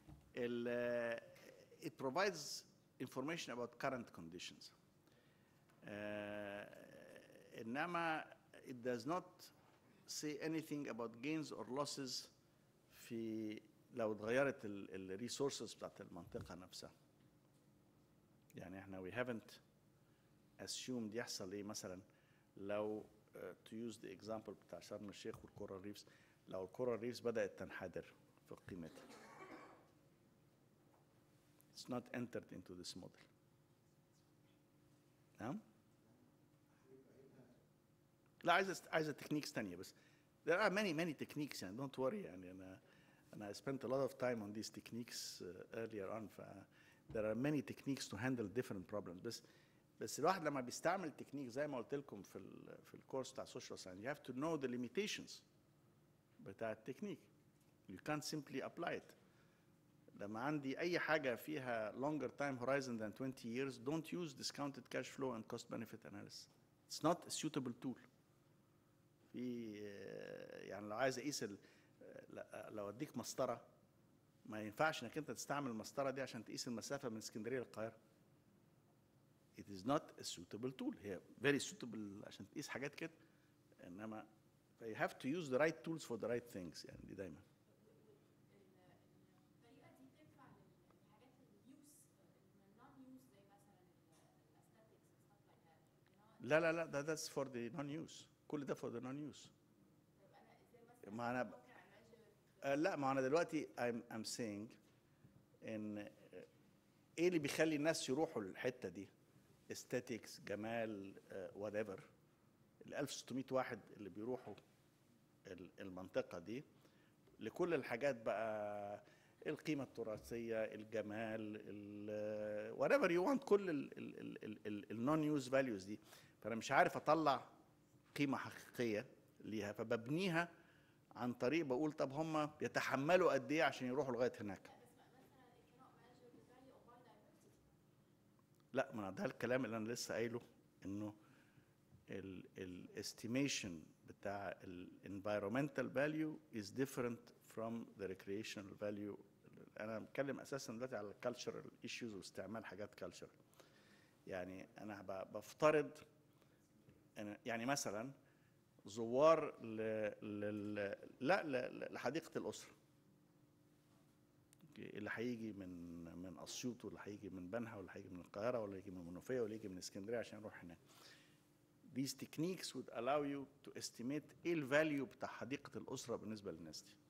ال it provides information about current conditions آه، انما it does not say anything about gains or losses في لو اتغيرت الريسورسز بتاعت المنطقه نفسها يعني احنا we haven't assumed يحصل ايه مثلا لو uh, to use the example بتاع شرم الشيخ والكورال ريفز لو الكورال ريفز بدأت تنحدر في قيمتها it's not entered into this model نعم لا عايزه عايزه تكنيكس تانية بس there are many many techniques يعني don't worry يعني انا انا I spent a lot of time on these techniques uh, earlier on ف there are many techniques to handle different problems بس بس الواحد لما بيستعمل تكنيك زي ما قلت لكم في ال في الكورس بتاع social science you have to know the limitations بتاع التكنيك you can't simply apply it لما عندي اي حاجه فيها longer time horizon than 20 years don't use discounted cash flow and cost benefit analysis it's not a suitable tool في آه، يعني لو عايز اقيس ال- آه، لا- لو اديك مسطره ما ينفعش انك انت تستعمل المسطره دي عشان تقيس المسافه من اسكندريه للقاهره it is not a suitable tool هي very suitable عشان تقيس حاجات كده انما you have to use the right tools for the right things يعني دي دايما الطريقه دي تنفع للحاجات اليوز النون يوز زي مثلا الاستاتيكس ستاف لايك ذات لا لا لا ده that's for the non use كل ده for the non use ما انا ب... آه، لا ما انا دلوقتي I'm, I'm saying ان آه، ايه اللي بيخلي الناس يروحوا الحته دي استاتيكس جمال وات ايفر ال 1600 واحد اللي بيروحوا ال- المنطقه دي لكل الحاجات بقى القيمه التراثيه الجمال وات ايفر يو وانت كل النون يوز فاليوز دي فانا مش عارف اطلع قيمه حقيقيه ليها فببنيها عن طريق بقول طب هم يتحملوا قد ايه عشان يروحوا لغايه هناك لا ما ده الكلام اللي انا لسه قايله انه الاستيميشن بتاع الانفايرمنتال فاليو از ديفرنت فروم ذا ريكريشنال فاليو انا بتكلم اساسا دلوقتي على الكالتشرال ايشوز واستعمال حاجات كالتشر يعني انا ب- بفترض أنا يعني مثلا زوار ل... لل... لا ل... لحديقه الاسره اللي هيجي من من اسيوط واللي هيجي من بنها واللي هيجي من القاهره واللي هيجي من المنوفيه واللي يجي من اسكندريه عشان يروح هناك these techniques would allow you to estimate ايه الفاليو بتاع حديقه الاسره بالنسبه للناس دي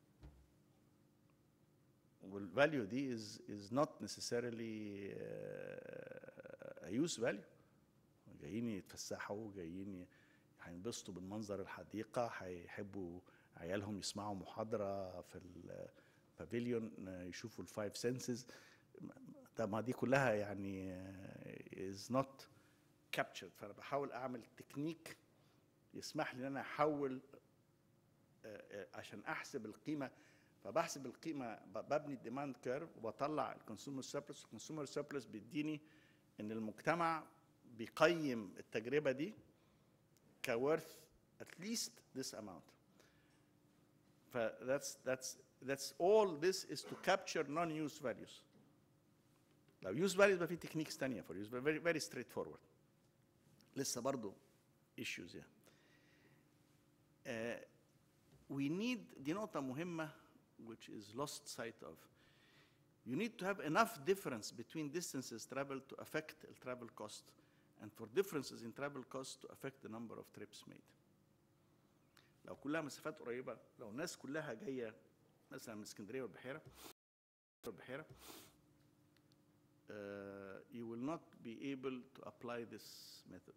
والفاليو دي is is not necessarily uh, a use value جايين يتفسحوا جايين ي- هينبسطوا بالمنظر الحديقه هيحبوا عيالهم يسمعوا محاضره في البافيليون يشوفوا الفايف سنسز طب ما دي كلها يعني از نوت كابتشرد فانا بحاول اعمل تكنيك يسمح لي ان انا احول آه، آه، عشان احسب القيمه فبحسب القيمه ب- ببني الديماند كيرف وبطلع الكونسيومر سيربلس الكونسيومر سيربلس بيديني ان المجتمع بيقيم التجربه دي كورث at least this amount ف that's that's that's all this is to capture non-use values لو use values يبقى في تكنيكس تانية for use very very straightforward لسه برضو issues يعني uh, we need دي نقطة مهمة which is lost sight of you need to have enough difference between distances traveled to affect the travel cost and for differences in travel cost to affect the number of trips made لو كلها مسافات قريبة لو الناس كلها جاية مثلا من اسكندرية والبحيرة والبحيرة uh, you will not be able to apply this method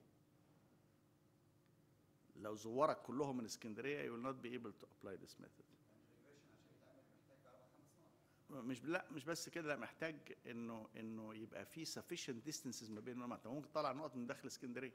لو زوارك كلهم من اسكندريه you will not be able to apply this method مش لا مش بس كده لا محتاج انه انه يبقى في sufficient distances ما بين انت ممكن تطلع نقط من داخل اسكندريه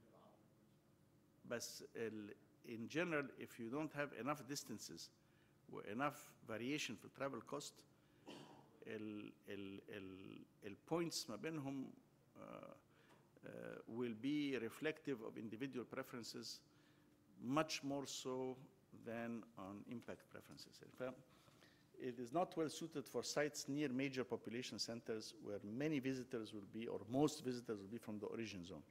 بس ال, in general if you don't have enough distances و enough variation في travel cost ال ال ال البوينتس ما بينهم uh, uh, will be reflective of individual preferences much more so than on impact preferences ف It is not well suited for sites near major population centers where many visitors will be, or most visitors will be from the origin zone.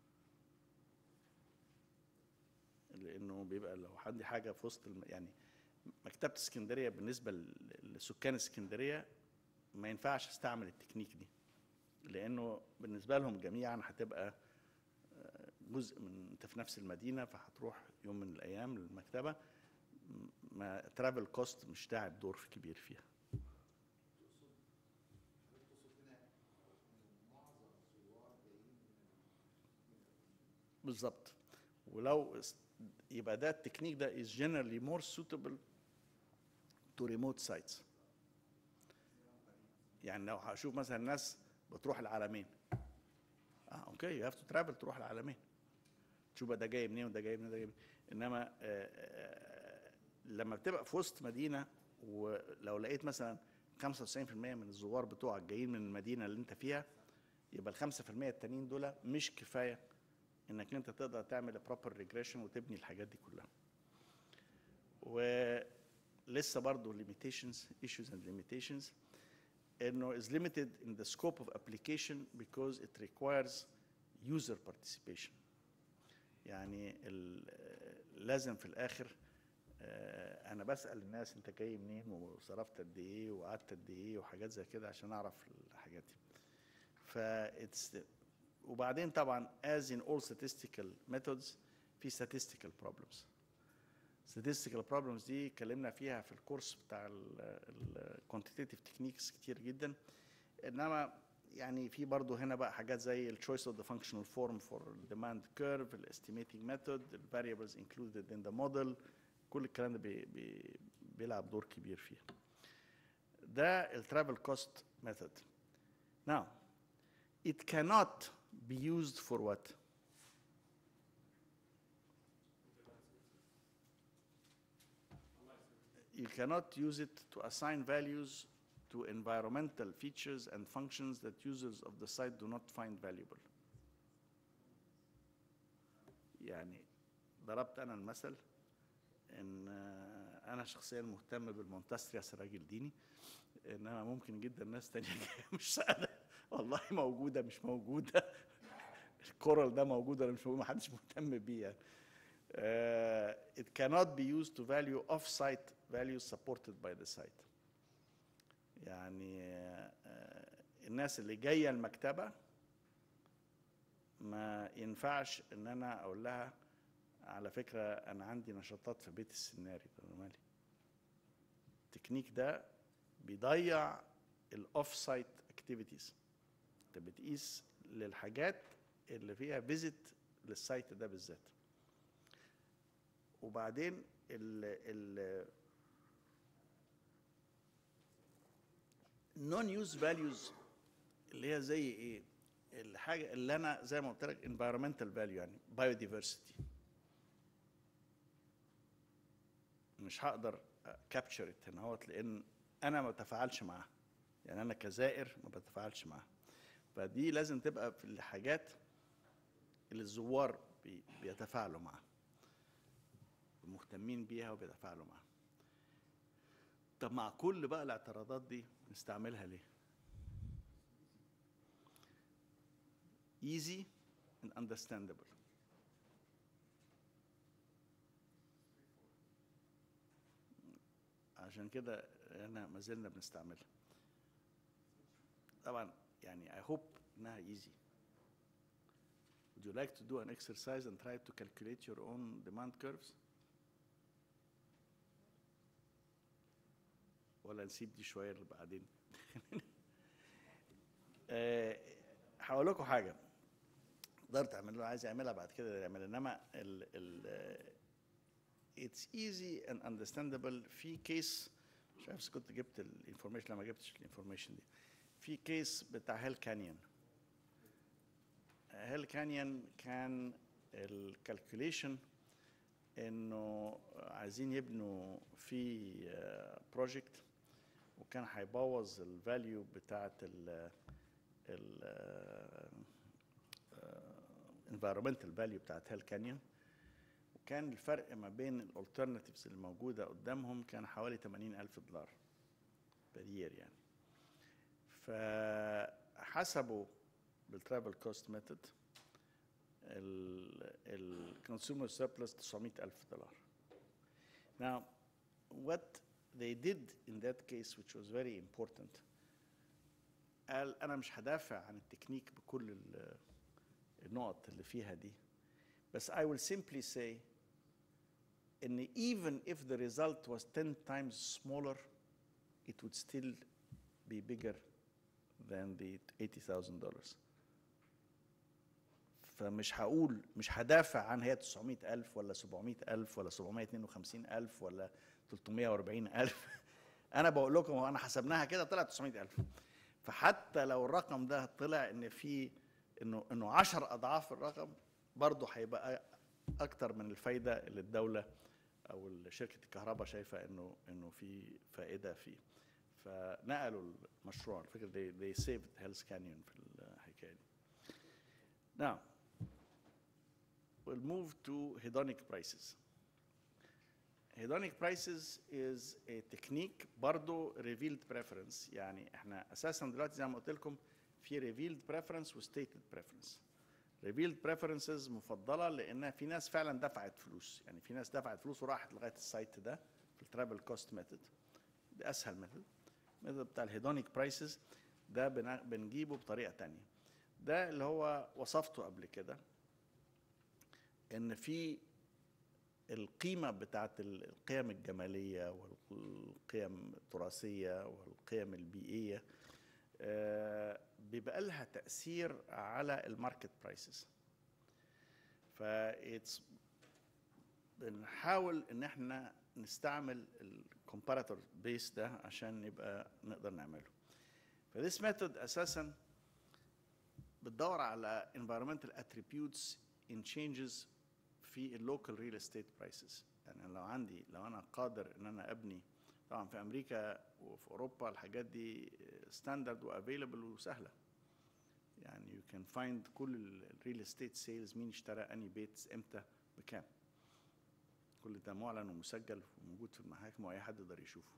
لانه بيبقى لو عندي حاجه في وسط الم... يعني مكتبه اسكندريه بالنسبه ل- لسكان اسكندريه ما ينفعش استعمل التكنيك دي لانه بالنسبه لهم جميعا هتبقى آه، جزء من انت في نفس المدينه فهتروح يوم من الايام للمكتبه م- ما ترافل كوست مش لاعب دور في كبير فيها بالظبط ولو است- يبقى ده التكنيك ده is generally more suitable to remote sites يعني لو هشوف مثلا الناس بتروح العالمين اه اوكي يو هاف تو ترافل تروح العالمين تشوف بقى ده جاي منين وده جاي منين وده جاي منين انما آه، آه، لما بتبقى في وسط مدينه ولو لقيت مثلا 95% من الزوار بتوعك جايين من المدينه اللي انت فيها يبقى ال 5% التانيين دول مش كفايه انك انت تقدر تعمل بروبر ريجريشن وتبني الحاجات دي كلها. ولسه برضه limitations issues and limitations انه is limited in the scope of application because it requires user participation. يعني ال- لازم في الاخر آه، انا بسال الناس انت جاي منين وصرفت قد ايه وقعدت قد ايه وحاجات زي كده عشان اعرف الحاجات دي. ف it's وبعدين طبعا as in all statistical methods في statistical problems. statistical problems دي اتكلمنا فيها في الكورس بتاع ال quantitative techniques كتير جدا انما يعني في برضه هنا بقى حاجات زي ال choice of the functional form for demand curve ال estimating method ال variables included in the model كل الكلام ده بي بي بيلعب دور كبير فيها ده ال travel cost method now it cannot be used for what you cannot use it to assign values to environmental features and functions that users of the site do not find valuable. يعني ضربت انا المثل ان آه، انا شخصيا مهتم بالمونتاستريا سراج ديني انما ممكن جدا ناس تانية جاية مش سائله والله موجوده مش موجوده الكورال ده موجود ولا مش موجود محدش مهتم بيه يعني uh, it cannot be used to value off-site values supported by the site. يعني آه، الناس اللي جايه المكتبه ما ينفعش ان انا اقول لها على فكره انا عندي نشاطات في بيت السناري طب أنا مالي التكنيك ده بيضيع الاوف سايت اكتيفيتيز انت بتقيس للحاجات اللي فيها فيزيت للسايت ده بالذات وبعدين ال ال نون يوز فاليوز اللي هي زي ايه الحاجه اللي انا زي ما قلت لك environmental value يعني biodiversity مش هقدر كابتشر ات هنا اهوت لان انا ما بتفاعلش معاها يعني انا كزائر ما بتفاعلش معاها فدي لازم تبقى في الحاجات اللي الزوار بي- بيتفاعلوا معاها مهتمين بيها وبيتفاعلوا معاها طب مع كل بقى الاعتراضات دي نستعملها ليه easy and understandable عشان كده احنا ما زلنا بنستعملها طبعا يعني I hope انها easy Would you like to do an exercise and try to calculate your own demand curves? ولا نسيب دي شويه اللي بعدين آه، هقول لكم حاجه تقدر تعملها عايز يعملها بعد كده يعملها انما ال ال آه، it's easy and understandable في كيس مش عارف إذا كنت جبت الانفورميشن لا ما جبتش الانفورميشن دي في كيس بتاع هيل كانيون هيل كانيون كان الكالكوليشن انه عايزين يبنوا في بروجكت وكان هيبوظ الفاليو بتاعت ال ال environmental value بتاعت هيل كانيون وكان الفرق ما بين الالترناتيفز الموجوده قدامهم كان حوالي 80 الف دولار per year يعني فحسبوا بالترافل كوست ميثود الكونسيومر سيربلس 900 ألف دولار Now, what they did in that case, which was very important, قال أنا مش هدافع عن التكنيك بكل ال- النقط اللي فيها دي بس I will simply say إن even if the result was 10 times smaller, it would still be bigger than the $80,000. فمش هقول مش هدافع عن هي 900 ألف ولا 700 ألف ولا 752 ألف ولا 340 ألف أنا بقول لكم هو أنا حسبناها كده طلعت 900 ألف فحتى لو الرقم ده طلع إن في إنه إنه 10 أضعاف الرقم برضه هيبقى أكتر من الفايدة اللي الدولة أو شركة الكهرباء شايفة إنه إنه في فائدة فيه فنقلوا المشروع الفكرة they, they saved Hells Canyon في الحكاية دي Now, we'll move to hedonic prices. Hedonic prices is a technique برضو revealed preference يعني احنا اساسا دلوقتي زي ما قلت لكم في revealed preference و stated preference. revealed preferences مفضله لانها في ناس فعلا دفعت فلوس يعني في ناس دفعت فلوس وراحت لغايه السايت ده في الترافل كوست ميثود ده اسهل ميثود الميثود بتاع الهيدونيك برايسز ده بن- بنجيبه بطريقه تانية ده اللي هو وصفته قبل كده ان في القيمه بتاعت ال- القيم الجماليه والقيم التراثيه والقيم البيئيه آه، بيبقى لها تاثير على الماركت برايسز فايتس بنحاول ان احنا نستعمل الكومباراتور بيس ده عشان نبقى نقدر نعمله فذيس ميثود اساسا بتدور على environmental attributes in changes في اللوكال ريل استيت برايسز يعني لو عندي لو انا قادر ان انا ابني طبعا في امريكا وفي اوروبا الحاجات دي ستاندرد وافيلبل وسهله يعني يو كان فايند كل الريل استيت سيلز مين اشترى اني بيت امتى بكام كل ده معلن ومسجل وموجود في المحاكم واي حد يقدر يشوفه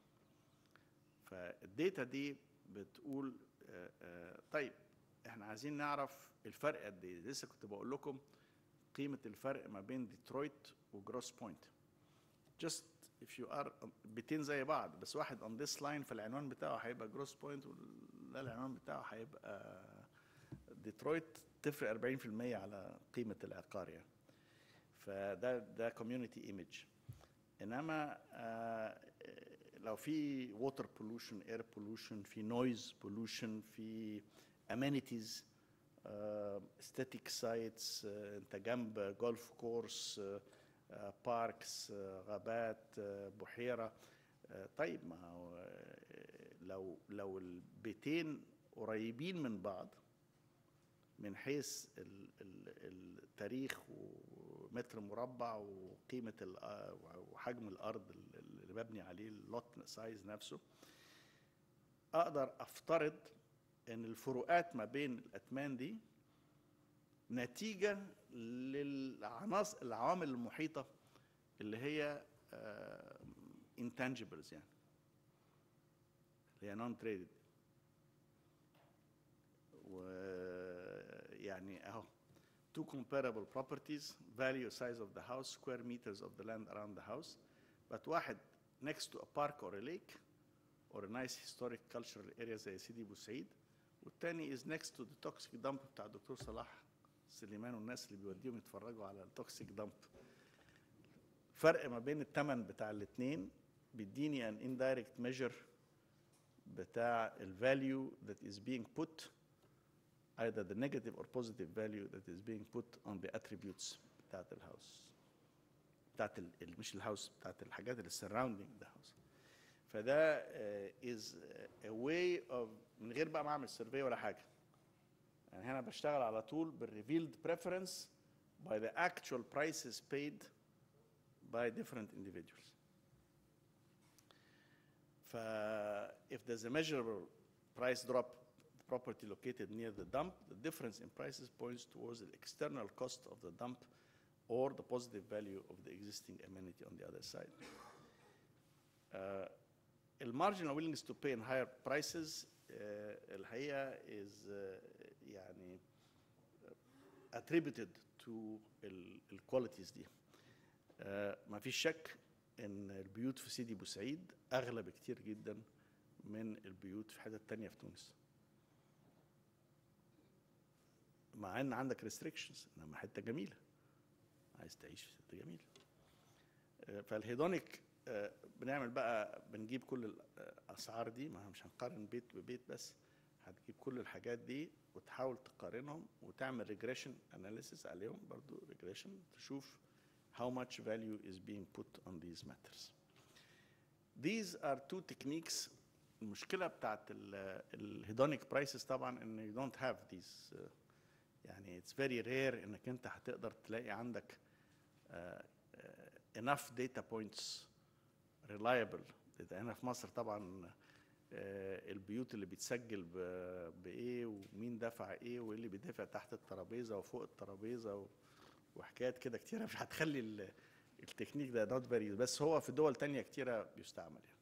فالديتا دي بتقول آه، آه، طيب احنا عايزين نعرف الفرق قد ايه لسه كنت بقول لكم قيمه الفرق ما بين ديترويت وجروس بوينت just if you are بيتين زي بعض بس واحد on this line فالعنوان بتاعه هيبقى جروس بوينت وده العنوان بتاعه هيبقى ديترويت تفرق 40% على قيمه العقار يعني فده ده كوميونتي ايمج انما آه، لو في ووتر بولوشن اير بولوشن في نويز بولوشن في امانيتيز استاتيك سايتس انت جنب جولف كورس باركس غابات آه، بحيره آه، طيب ما هو آه، لو لو البيتين قريبين من بعض من حيث ال- ال- التاريخ ومتر مربع وقيمة الأ- وحجم الأرض اللي مبني عليه اللوت سايز نفسه أقدر أفترض إن الفروقات ما بين الأتمان دي نتيجة للعناصر العوامل المحيطة اللي هي آه، intangibles يعني اللي هي non traded ويعني اهو two comparable properties value size of the house square meters of the land around the house but واحد next to a park or a lake or a nice historic cultural area زي سيدي بوسعيد والتاني is next to the toxic dump بتاع الدكتور صلاح سليمان والناس اللي بيوديهم يتفرجوا على التوكسيك دامب فرق ما بين الثمن بتاع الاثنين بيديني an indirect measure بتاع ال value that is being put either the negative or positive value that is being put on the attributes بتاعت الهاوس بتاعت ال ال- مش الهاوس بتاعت الحاجات اللي surrounding the house فده uh, is a way of من غير بقى ما اعمل سيرفي ولا حاجه يعني هنا بشتغل على طول بالريفيلد preference by the actual prices paid by different individuals ف if there's a measurable price drop property located near the dump, the difference in prices points towards the external cost of the dump or the positive value of the existing amenity on the other side. Uh, المارجنال willingness to pay in higher prices آه، الحقيقه is آه، يعني attributed to الكواليتيز دي ما فيش شك ان البيوت في سيدي بوسعيد اغلى بكتير جدا من البيوت في حتت تانية في تونس مع ان عندك ريستريكشنز انما حته جميله عايز تعيش في حته جميله آه، فالهيدونيك آه، بنعمل بقى بنجيب كل الاسعار دي ما مش هنقارن بيت ببيت بس هتجيب كل الحاجات دي وتحاول تقارنهم وتعمل ريجريشن اناليسيس عليهم برضو ريجريشن تشوف how much value is being put on these matters. These are two techniques المشكلة بتاعت الهيدونيك برايسز طبعا ان you don't have these uh, يعني it's very rare انك انت هتقدر تلاقي عندك uh, uh, enough data points reliable هنا في مصر طبعا آه، البيوت اللي بتسجل ب- بايه ومين دفع ايه وايه اللي بيدفع تحت الترابيزه وفوق الترابيزه و- وحكايات كده كتيره مش هتخلي ال- التكنيك ده نوت فيري بس هو في دول تانية كتيره بيستعمل يعني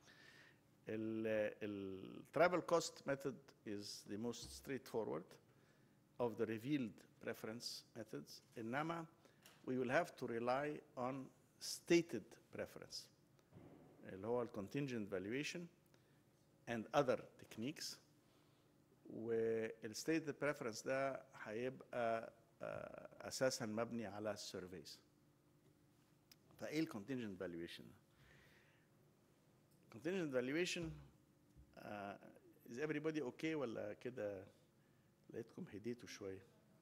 الترافل كوست ميثود is the most straightforward of the revealed preference methods انما we will have to rely on stated preference اللي هو ال contingent valuation and other techniques والstated preference ده هيبقى آه، اساسا مبني على السيرفيز فايه ال contingent valuation contingent valuation uh, is everybody okay ولا كده لقيتكم هديتوا شويه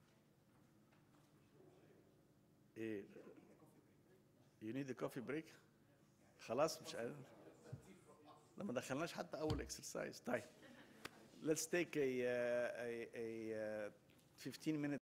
ايه you need a coffee break خلاص مش عارف لا ما دخلناش حتى اول اكسرسايز طيب let's take a, uh, a, a uh, 15 minute